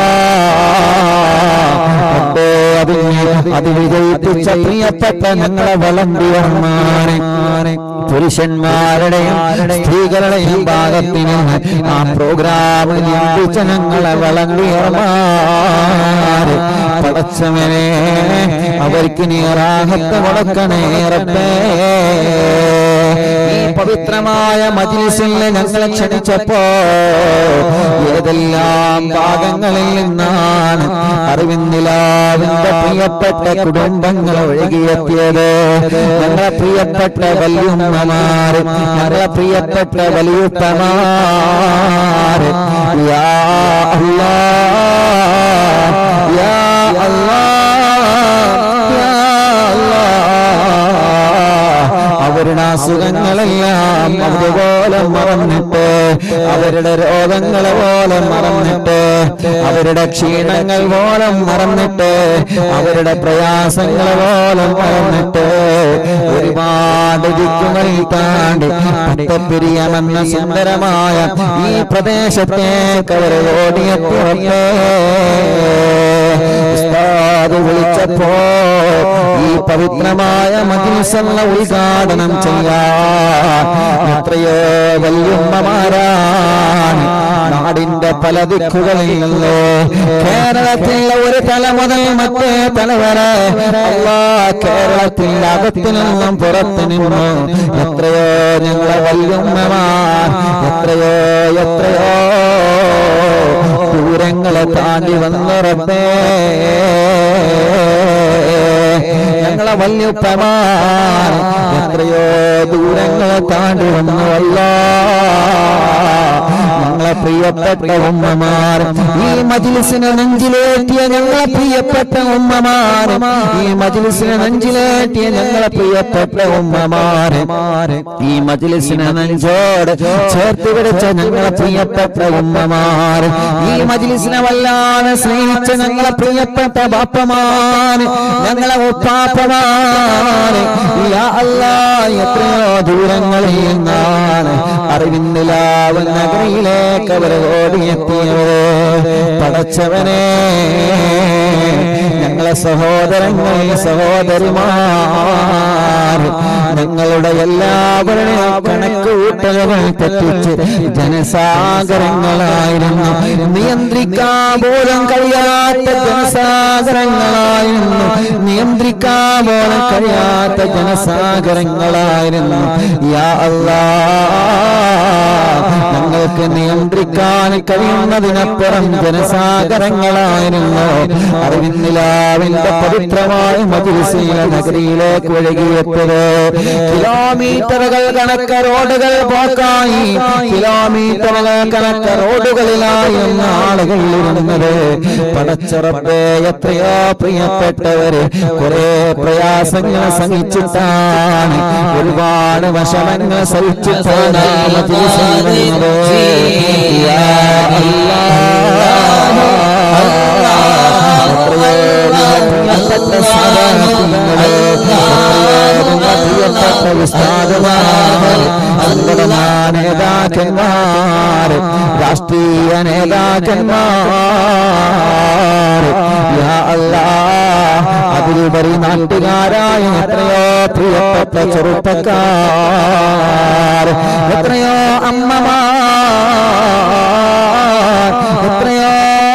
അല്ലാഹ് അതിനെ അത് വിജയിപ്പിച്ച പ്രിയപ്പെട്ട ഞങ്ങളെ വളണ്ടിയർമാരെ പുരുഷന്മാരുടെയും സ്ത്രീകളുടെയും ഭാഗത്ത് നിന്ന് ആ പ്രോഗ്രാമിൽ ലംഘിച്ച ഞങ്ങളെ വളണ്ടിയർമാര് പടച്ചവനെ അവർക്ക് നീ റാഹത്ത് കൊടുക്കണേ റബ്ബേ ഈ പവിത്രമായ മജിലിസിൽ ഞങ്ങളെ ക്ഷണിച്ചപ്പോ ഏതെല്ലാം ഭാഗങ്ങളിൽ നിന്നാണ് അറിവിന്ദിലാവിന്റെ പ്രിയപ്പെട്ട കുടുംബങ്ങൾ ഒഴുകിയെത്തിയത് ഞങ്ങളെ പ്രിയപ്പെട്ട വല്യുമ്മമാര് ഞങ്ങളെ പ്രിയപ്പെട്ട വലിയുപ്പമാര് യാ അല്ലാ യാ അല്ലാ യാ അല്ലാ അവരുടെ അസുഖങ്ങളെല്ലാം അതുപോലെ മറന്നിട്ട് അവരുടെ രോഗങ്ങളെ പോലെ മറന്നിട്ട് അവരുടെ ക്ഷീണങ്ങൾ പോലെ മറന്നിട്ട് അവരുടെ പ്രയാസങ്ങളെ പോലെ മറന്നിട്ട് ഒരുപാട് ദിക്കുകൾ താണ്ടി പട്ടപ്പിരിയമെന്ന സുന്ദരമായ ഈ പ്രദേശത്തേക്ക് അവർ ഓടിയെത്തിയപ്പോ ഉസ്താദ് വിളിച്ചപ്പോ ഈ പവിത്രമായ മജിൽസല്ല ഉദ്ഘാടനം ചെയ്യാൻ എത്രയോ വല്യമ്മമാരാണ് നാടിന്റെ പല ദിക്കുകളിൽ നിന്ന് കേരളത്തിലെ ഒരു തല മുതൽ മറ്റേ തല വരെ അല്ലാ കേരളത്തിൽ അകത്തു നിന്നും പുറത്തു നിന്നു എത്രയോ ഞങ്ങളെ വല്യമ്മമാർ എത്രയോ എത്രയോ ദൂരങ്ങളെ താണ്ടി വന്നുറപ്പേ ഞങ്ങളെ വല്യുപ്പമാർ എത്രയോ ദൂരങ്ങളെ താണ്ടി വന്നു അല്ലാ ഞങ്ങളെ പ്രിയപ്പെട്ട ഉമ്മമാർ ഈ മജിലിസിനെ നെഞ്ചിലേറ്റിയ ഞങ്ങളെ പ്രിയപ്പെട്ട ഉമ്മമാർ ഈ മജിലിസിനെ നെഞ്ചിലേറ്റിയ ഞങ്ങളെ പ്രിയപ്പെട്ട ഉമ്മമാർ ഈ മജിലിസിനെ നെഞ്ചോട് ചേർത്ത് പിടിച്ച ഞങ്ങളെ പ്രിയപ്പെട്ട ഉമ്മമാർ ഈ മജിലിസിനെ വല്ലാതെ സ്നേഹിച്ച ഞങ്ങളെ പ്രിയപ്പെട്ട ബാപ്പമാർ ഞങ്ങളെ ഉപ്പാപ്പമാർ യാ അല്ലാ എത്രയോ ദൂരങ്ങളിൽ നിന്നാണ് അറിവിന്ദിലാവ് നഗരിയിലേക്ക് അവർ ഓടിയെത്തിയവര് പടച്ചവനെ ഞങ്ങളെ സഹോദരങ്ങൾ സഹോദരിമാർ ഞങ്ങളുടെ എല്ലാവരുടെയും കണക്ക് കൂട്ടലുകൾ തെറ്റിച്ച് ജനസാഗരങ്ങളായിരുന്നു നിയന്ത്രിക്കാൻ പോലും കഴിയാത്ത ജനസാഗരങ്ങളായിരുന്നു നിയ നിയന്ത്രിക്കാൻ പോലും കഴിയാത്ത ജനസാഗരങ്ങളായിരുന്നു യാ അല്ലാ ഞങ്ങൾക്ക് നിയന്ത്രിക്കാൻ കഴിയുന്നതിനപ്പുറം ജനസാഗരങ്ങളായിരുന്നു അറിവിന്നിലാവിന്റെ പവിത്രമായ മജിൽസീല നഗരിയിലേക്ക് ഒഴുകിയെത്തത് കിലോമീറ്ററുകൾ കണക്ക റോഡുകൾ പോക്കായി കിലോമീറ്ററുകൾ കണക്ക റോഡുകളിലായിരുന്നു ആളുകൾ ഇരുന്നത് പടച്ചുറപ്പേ എത്രയോ പ്രിയപ്പെട്ടവര് കുറെ പ്രയാസങ്ങൾ സഹിച്ചിട്ടാണ് ഒരുപാട് വശമങ്ങൾ സഹിച്ചിട്ടാണ് ഈ മജ്ലിസിൽ വരുന്നത്. യാ അല്ലാഹ്. എത്രയോ പ്രിയപ്പെട്ട സാധാരണങ്ങള്, എത്രയോ പ്രിയപ്പെട്ട ഉസ്താദുമാർ, സംഘടനാ നേതാക്കന്മാർ രാഷ്ട്രീയ നേതാക്കന്മാർ യാ അല്ലാഹ് അതിലുപരി നാട്ടുകാരായ എത്രയോ പ്രിയപ്പെട്ട ചെറുപ്പക്കാർ എത്രയോ അമ്മമാർ എത്രയോ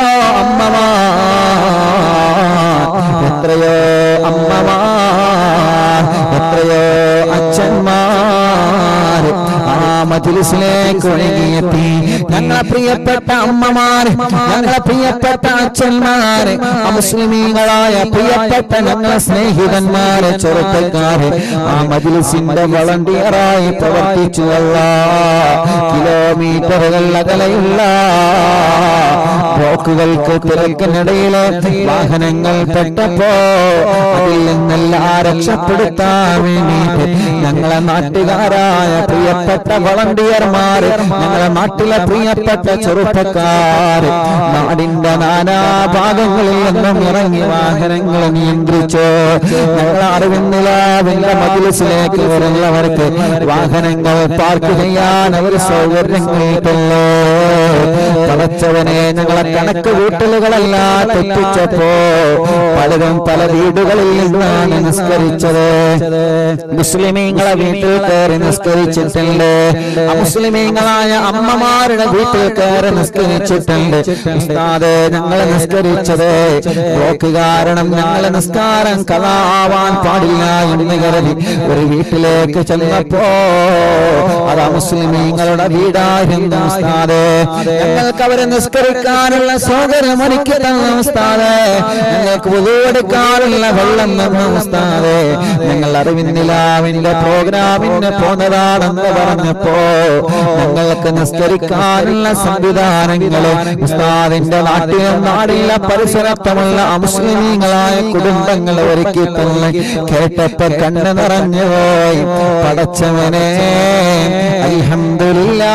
അമ്മമാർ എത്രയോ അമ്മമാർ എത്രയോ അച്ഛന്മാർ ആ മജിലിസിലേക്ക് ഒഴുകിയെത്തി ഞങ്ങളെ പ്രിയപ്പെട്ട അമ്മമാര് ഞങ്ങളെ പ്രിയപ്പെട്ട അച്ഛന്മാര് അമുസ്ലിമീങ്ങളായ പ്രിയപ്പെട്ട ഞങ്ങളെ സ്നേഹിതന്മാരെ ചെറുപ്പക്കാര് ആ മജിലിസിന്റെ വളണ്ടിയറായി പ്രവർത്തിച്ചു അല്ല കിലോമീറ്ററുകൾ അകലെയുള്ള ബ്ലോക്കുകൾക്ക് തിരക്കിനിടയിലെ വാഹനങ്ങൾ പെട്ടപ്പോ അതിൽ നിന്നെല്ലാം രക്ഷപ്പെടുത്താൻ വേണ്ടിയിട്ട് ഞങ്ങളെ നാട്ടുകാരായ പ്രിയപ്പെട്ട വളണ്ടിയർമാര് ഞങ്ങളെ നാട്ടിലെ പ്രിയപ്പെട്ട ചെറുപ്പക്കാര് നാടിന്റെ നാനാഭാഗങ്ങളിൽ നിന്നും ഇറങ്ങി വാഹനങ്ങൾ നിയന്ത്രിച്ചു ഞങ്ങൾ അറിവിന്നിലാവിന്റെ മജിലിസിലേക്ക് വരുന്നവർക്ക് വാഹനങ്ങൾ പാർക്ക് ചെയ്യാൻ അവർ സൗകര്യങ്ങൾ കിട്ടുള്ളൂ പടച്ചവനെ ഞങ്ങളെ കണക്ക് കൂട്ടലുകളെല്ലാം തെറ്റിച്ചപ്പോ പലരും പല വീടുകളിൽ നിന്നാണ് നിസ്കരിച്ചത് മുസ്ലിമീങ്ങളെ വീട്ടിൽ കയറി നിസ്കരിച്ചിട്ടുണ്ട് അമുസ്ലിമീങ്ങളായ അമ്മമാരുടെ വീട്ടിൽ കയറി നിസ്കരിച്ചിട്ടുണ്ട് ഉസ്താദ് ഞങ്ങളെ നിസ്കരിച്ചത് ബ്ലോക്ക് കാരണം ഞങ്ങളെ നിസ്കാരം കലാവാൻ പാടില്ല എന്ന് കരുതി ഒരു വീട്ടിലേക്ക് ചെന്നപ്പോ അത് മുസ്ലിമീങ്ങളുടെ വീടായിരുന്നു ഉസ്താദ് ഞങ്ങൾക്ക് അവരെ നിസ്കരിക്കാനുള്ള സൗകര്യം ഒരുക്കി തന്ന ഉസ്താദ് ഞങ്ങൾക്ക് ഉതുവെടുക്കാനുള്ള വെള്ളം തന്ന ഉസ്താദ് ഞങ്ങൾ അറിവിന്നിലാവിന്റെ പ്രോഗ്രാമിന് പോന്നതാണെന്ന് പറഞ്ഞപ്പോ ഞങ്ങൾക്ക് നിസ്കരിക്കാനുള്ള സംവിധാനങ്ങള് ഉസ്താദിന്റെ നാട്ടിലും നാടിലെ പരിസരത്തുമുള്ള അമുസ്ലിമീങ്ങളായ കുടുംബങ്ങൾ ഒരുക്കി തന്നെ കേട്ടപ്പോ കണ്ണ് നിറഞ്ഞു പോയി പടച്ചവനെ അൽഹംദുലില്ലാ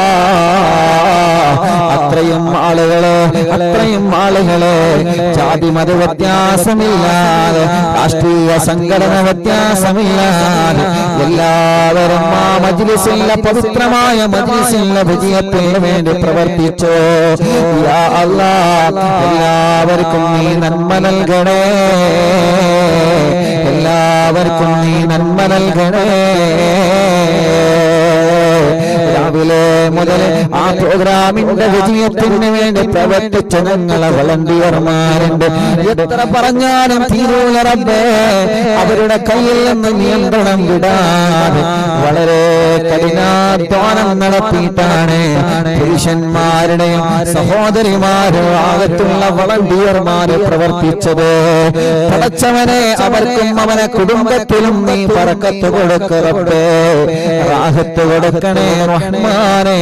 അത്രയും ആളുകളെ അത്രയും ആളുകളെ ജാതി മത വ്യത്യാസമില്ലാതെ രാഷ്ട്രീയ സംഘടന വ്യത്യാസമില്ലാതെ എല്ലാവരും ആ മജ്ലിസിലെ പവിത്രമായ മജ്ലിസിലെ വിജയത്തിന് വേണ്ടി പ്രവർത്തിച്ചു യാ അല്ലാ എല്ലാവർക്കും നീ നന്മ നൽകണേ എല്ലാവർക്കും നീ നന്മ നൽകണേ രാവിലെ മുതൽ ആ പ്രോഗ്രാമിന്റെ വിജയത്തിന് വേണ്ടി പ്രവർത്തിച്ച ഞങ്ങളെ വളണ്ടിയർമാരുണ്ട് എത്ര പറഞ്ഞാലും തീരൂല റബ്ബേ അവരുടെ കയ്യിൽ നിന്ന് നിയന്ത്രണം വിടാതെ വളരെ കഠിനാധ്വാനം നടത്തിയിട്ടാണ് പുരുഷന്മാരുടെയും സഹോദരിമാരും ആകത്തുള്ള വളണ്ടിയർമാര് പ്രവർത്തിച്ചത് പടച്ചവനെ അവർക്കും അവനെ കുടുംബത്തിലും നീ പറക്കത്ത് കൊടുക്കറപ്പേ റാഹത്ത് കൊടുക്കണേ റഹ്മാനേ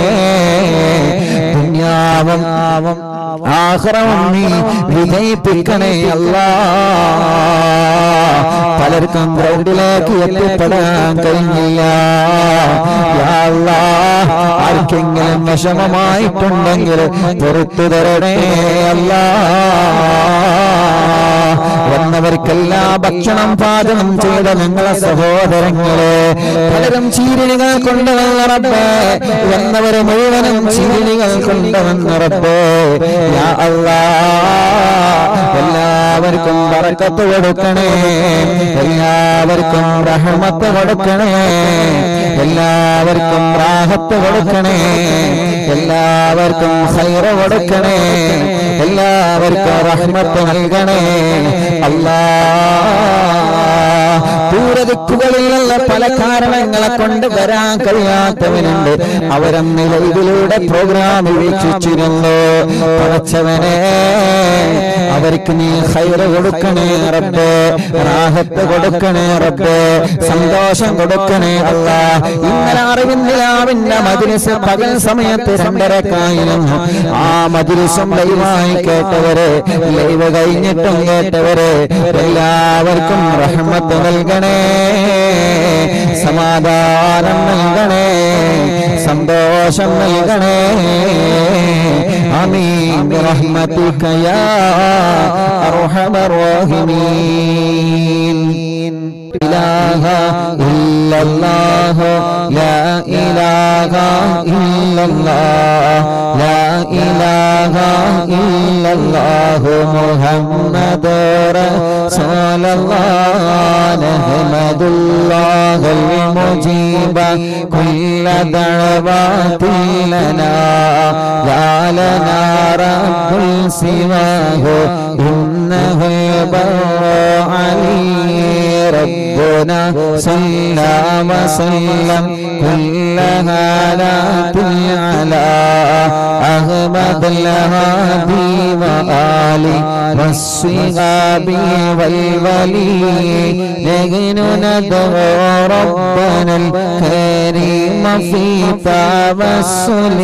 ദുനിയാവും ആഹ്റവും നീ വിജയിപ്പിക്കണേ അല്ലാ പലർക്കും ഗ്രൗണ്ടിലേക്ക് എത്തിപ്പെടാൻ കഴിഞ്ഞില്ല യാ അല്ലാ, ആർക്കെങ്കിലും വിഷമമായിട്ടുണ്ടെങ്കിൽ പുറത്തു തരണേ അല്ലാ വന്നവർക്കെല്ലാം ഭക്ഷണം പാചകം ചെയ്ത ഞങ്ങളെ സഹോദരങ്ങളെ പലരും ചീരണികൾ കൊണ്ടുവന്ന റബ്ബേ വന്നവരെ മുഴുവനും ചീരണികൾ കൊണ്ടുവന്ന റബ്ബേ യാ അല്ലാ എല്ലാവർക്കും ബറക്കത്ത് കൊടുക്കണേ എല്ലാവർക്കും റഹ്മത്ത് കൊടുക്കണേ എല്ലാവർക്കും റാഹത്ത് കൊടുക്കണേ എല്ലാവർക്കും ഹൈറ് കൊടുക്കണേ എല്ലാവർക്കും റഹ്മത്ത് നൽകണേ അല്ലാ ദിക്കുകളിലുള്ള പല കാരണങ്ങളെ കൊണ്ട് വരാൻ കഴിയാത്തവരുണ്ട് അവരന്ന് ലൈവിലൂടെ പ്രോഗ്രാം വീക്ഷിച്ചിരുന്നു പടച്ചവനെ അവർക്ക് നീ ഹൈറ് കൊടുക്കണേ റബ്ബേ റാഹത്ത് കൊടുക്കണേ റബ്ബേ സന്തോഷം കൊടുക്കണേ അല്ല ഇന്നലെ അറിവിന്ദിലാവിന്റെ മജിലിസ് പകൽ സമയത്ത് രണ്ടരക്കായിരുന്നു ആ മജിലിസും ലൈവായി കേട്ടവരെ ലൈവ് കഴിഞ്ഞിട്ടും കേട്ടവരെ എല്ലാവർക്കും റഹ്മത്ത് നൽകണേ സമാധാനം നൽകണേ സന്തോഷം നൽകണേ ആമീൻ برحمتك يا أرحم الراحمين إله إلا الله لا إله إلا الله لا إله إلا الله محمد رسول الله نحمد الله المجيب كل دعوات لنا لا لنا رب سواه إنه البر علي ربنا صلى وسلم كل هالات على أحمد الهادي وآله والصحاب والولي نحن ندعو ربنا الكريم في توسل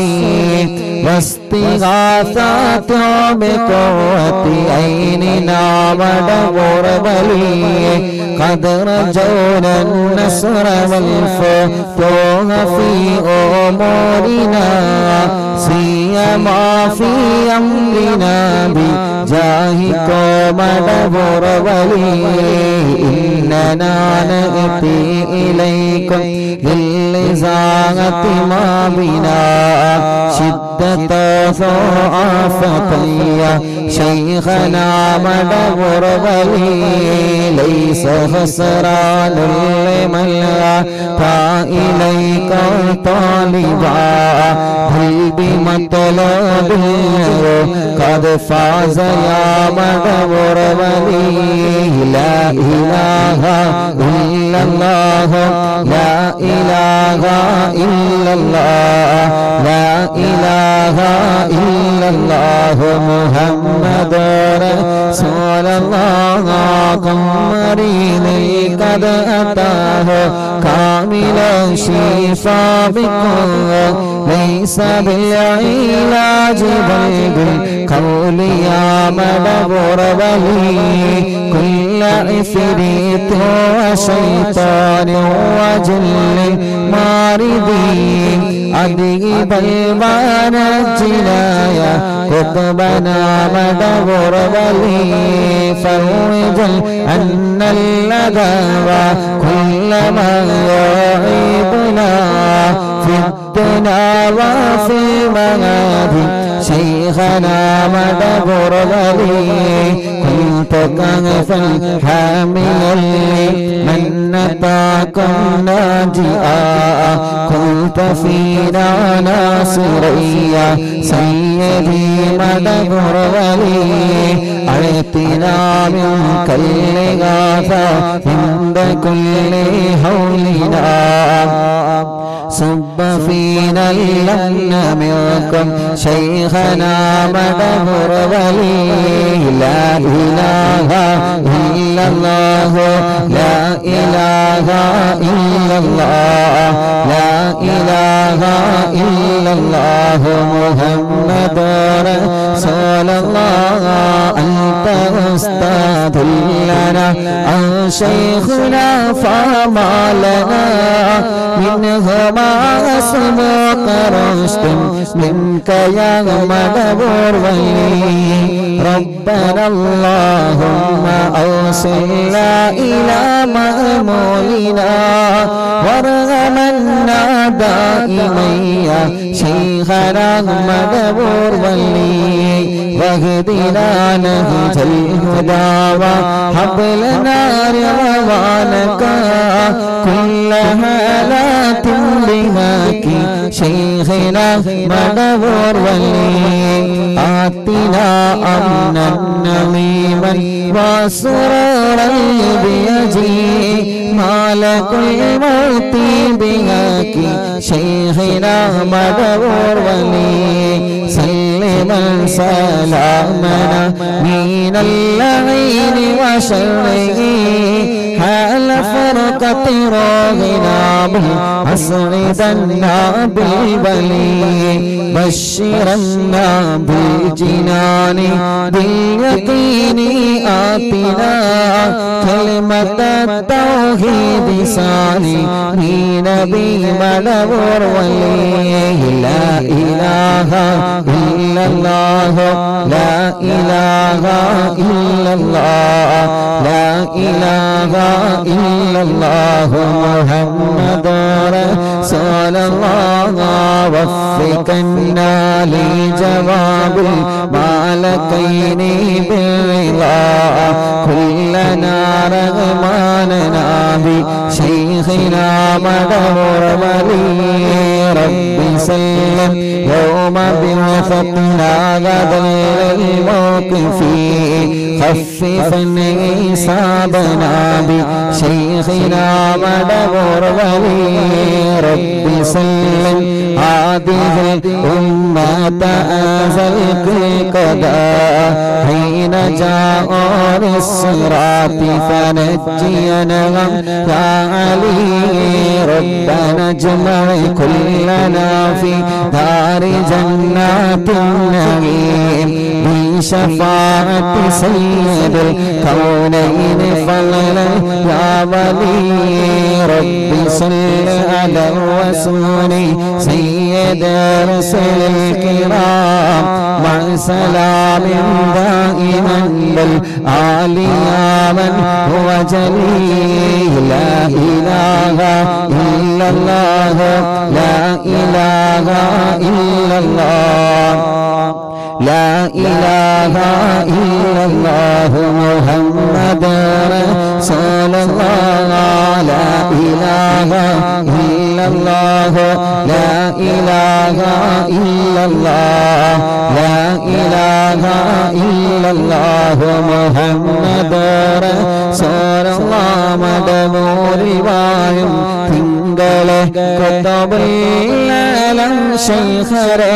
واستغاثات بقوة عيننا ودور ولي قد رجونا النصر والفتوح في أمورنا سيما في أمرنا بجاهكم دبر ولي إننا نأتي إليكم للزاغة ما بنا شدة ضعافة يا شيخنا مدبر ولي ليس خسران لمن أتى إليك طالبا بل بمطلب قد فاز يا مدبر ولي لا إله إلا الله لا إله إلا الله لا إله إلا الله محمد رسول الله قمرين قد أتاه كامل الشفاء بكم ليس بالعلاج بل بالقول يا مدبر ولي كل عفريت وشيطان وجل ماردين أديب البان الجنايا قطبنا مدبر ولي فروج أن الأذى كل ما يعيبنا في الدنيا وفي المغادي شيخنا مدبر ولي كنت كهفا حاملا لي من نتاكم ناجئا كنت فينا ناصريا سيدي مدبر ولي أعطنا منك الإغاثة عند كل هولنا صب فينا اللمن منكم شيخنا مدبر ولي لا إله إلا الله لا إله إلا الله لا إله إلا الله محمد رسول الله أنت أستاذ لنا أن شيخنا فما لنا منهما أسبق رشد منك يا مدبر ولي ربنا اللهم أوصلنا إلى مأمولنا وارغمنا دائما يا شيخنا مدبر ولي واهدنا نهج الهدى وهب لنا رضوانك كل هالات بهاك شيخنا مدبور ولي آتنا أمنا نظيما وسرورا بيجي مالك الموت بهاك شيخنا مدبور ولي سلما سلامنا من اللعين وشره حال فرقة راغنا بالأسعدنا بالبلي بشرنا بالجنان باليقين آتنا كلمة التوحيد ساني نبي مدبر ولي لا إله إلا الله لا إله إلا الله لا إله إلا الله محمد رسول الله وفقنا لجواب المالكين بالرضا كلنا رغماننا بشيخنا مدور ولي رب سلم يوم بالفتنا غدا الموقف خففا حسابنا بشيخنا مدور ولي رب سلم هذه الأمة أزل القضاء حين جاء الصراط فنجينا يا علي ربنا اجمع كلنا في دار جنات النعيم بشفاعة سيد الكونين فضلا يا ولي رب صل على الرسول سيد رسل الكرام مع سلام دائما بالآل يا من هو جليل لا إله إلا الله لا إله إلا الله لا إله إلا الله محمد رسول الله لا إله إلا الله لا إله إلا الله لا إله إلا الله محمد رسول الله മടമൂരിവായും തിങ്കളെ കൊത്തബില്ലം ശൈഖരെ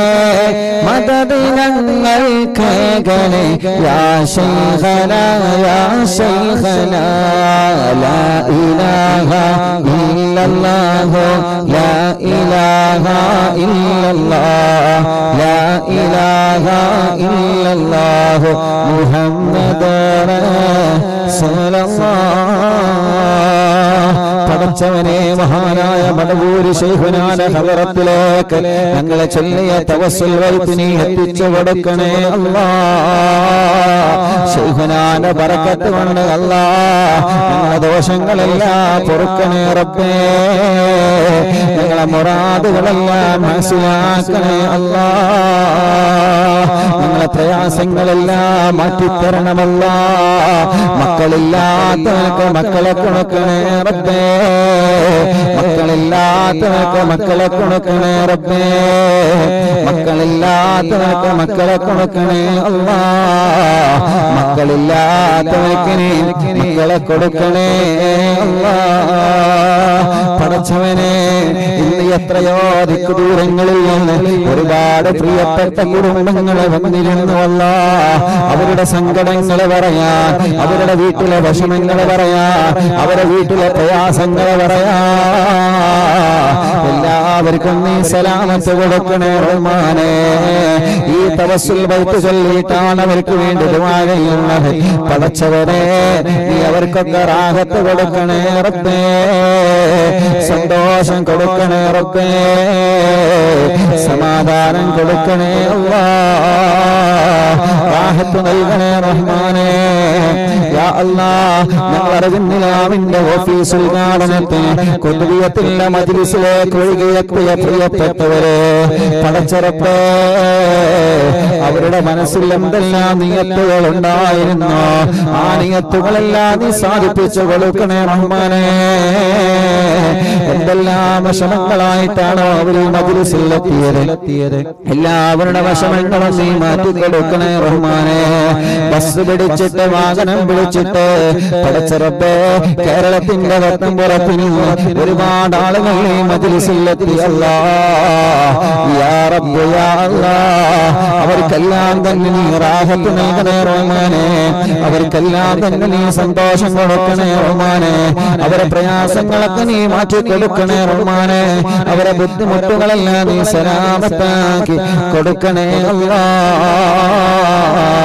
മദദിനങ്ങൾ കേകനെ യാ ശൈഖന യാ ശൈഖന ലാ ഇലാഹ ഇല്ലല്ലാഹു ലാ ഇലാഹ ഇല്ലല്ലാഹ് ലാ ഇലാഹ ഇല്ലല്ലാഹു മുഹമ്മദ് റസൂലുള്ളാഹ് പടച്ചവനെ മഹാനായ മടവൂര് ശൈഖുനാന ഹവറത്തിലേക്ക് ഞങ്ങളെ ചൊല്ലിയ തവസ്സുൽ വൈത്തിനി എത്തിച്ചു കൊടുക്കണേ അല്ലാ ശൈഖുനാന്റെ ബറക്കത്ത് കൊണ്ട് അല്ലാ ഞങ്ങളെ ദോഷങ്ങളെല്ലാം പൊറുക്കണേ റബ്ബേ ഞങ്ങളെ മുറാദുകളെല്ലാം മനസ്സിലാക്കണേ അല്ലാ ഞങ്ങളെ പ്രയാസങ്ങളെല്ലാം മാറ്റിത്തരണമല്ല മക്കളില്ലാത്തവർക്ക് മക്കളെ കൊടുക്കണേ റബ്ബേ മക്കളില്ലാത്തവർക്ക് മക്കളെ കൊടുക്കണേ റബ്ബേ മക്കളില്ലാത്തവർക്ക് മക്കളെ കൊടുക്കണേ അല്ലാ മക്കളില്ലാത്തവർക്ക് നീ മക്കളെ കൊടുക്കണേ അല്ലാ പടച്ചവനെ ഇന്ന് എത്രയോ ദിക്കു ദൂരങ്ങളിൽ നിന്ന് ഒരുപാട് പ്രിയപ്പെട്ട കുടുംബങ്ങളെ വന്നിരുന്നു അല്ല അവരുടെ സങ്കടങ്ങൾ പറയാ അവരുടെ വീട്ടിലെ വിഷമങ്ങൾ പറയാ അവരുടെ വീട്ടിലെ പ്രയാസങ്ങൾ പറയാ എല്ലാവർക്കും നീ സലാമത്ത് കൊടുക്കണേ റഹ്മാനെ ഈ തവസുൽ ബൈത്ത് ചൊല്ലിയിട്ടാണ് അവർക്ക് വേണ്ടി ദുആ ചെയ്യുന്നത് പടച്ചവരെ നീ അവർക്കൊക്കെ റാഹത്ത് കൊടുക്കണേ റബ്ബേ സന്തോഷം കൊടുക്കണേ റബ്ബേ സമാധാനം കൊടുക്കണേ അല്ലാ റാഹത്ത് നൽകണേ റഹ്മാനെ യാ അല്ലാ ഞങ്ങൾ അറിവിന്നിലാവിന്റെ ഓഫീസ് ഉദ്ഘാടനത്തിന് കൊതുകിയത്തില്ല മജിലിസിലേക്ക് ഒഴുകിയെത്തിയ പ്രിയപ്പെട്ടവരെ പടച്ചറപ്പേ അവരുടെ മനസ്സിൽ എന്തെല്ലാം നിയത്തുകൾ ഉണ്ടായിരുന്നു ആ നിയത്തുകളെല്ലാം നീ സാധിപ്പിച്ചു കൊടുക്കണേ റഹ്മാനെ എന്തെല്ലാം വിഷമങ്ങളായിട്ടാണോ അവർ മജിലിസിലെത്തിയത് എല്ലാവരുടെ വിഷമങ്ങളും നീ മാറ്റി കൊടുക്കണേ റഹ്മാനെ ബസ് പിടിച്ചിട്ട് വാഹനം പിടിച്ചിട്ട് പടച്ചറപ്പേ കേരളത്തിന്റെ വട്ടം പുറത്ത് നിന്ന് ഒരുപാട് ആളുകൾ ഈ മജിലിസിലെത്തിയല്ല അവർക്കെല്ലാം തന്നെ നീ റാഹത്ത് നൽകണേ റഹ്മാനെ അവർക്കെല്ലാം തന്നെ നീ സന്തോഷം കൊടുക്കണേ റഹ്മാനെ അവരെ പ്രയാസങ്ങളൊക്കെ നീ മാറ്റി കൊടുക്കണേ റഹ്മാനെ അവരെ ബുദ്ധിമുട്ടുകളെല്ലാം നീ സലാമത്താക്കി കൊടുക്കണേ അല്ലാ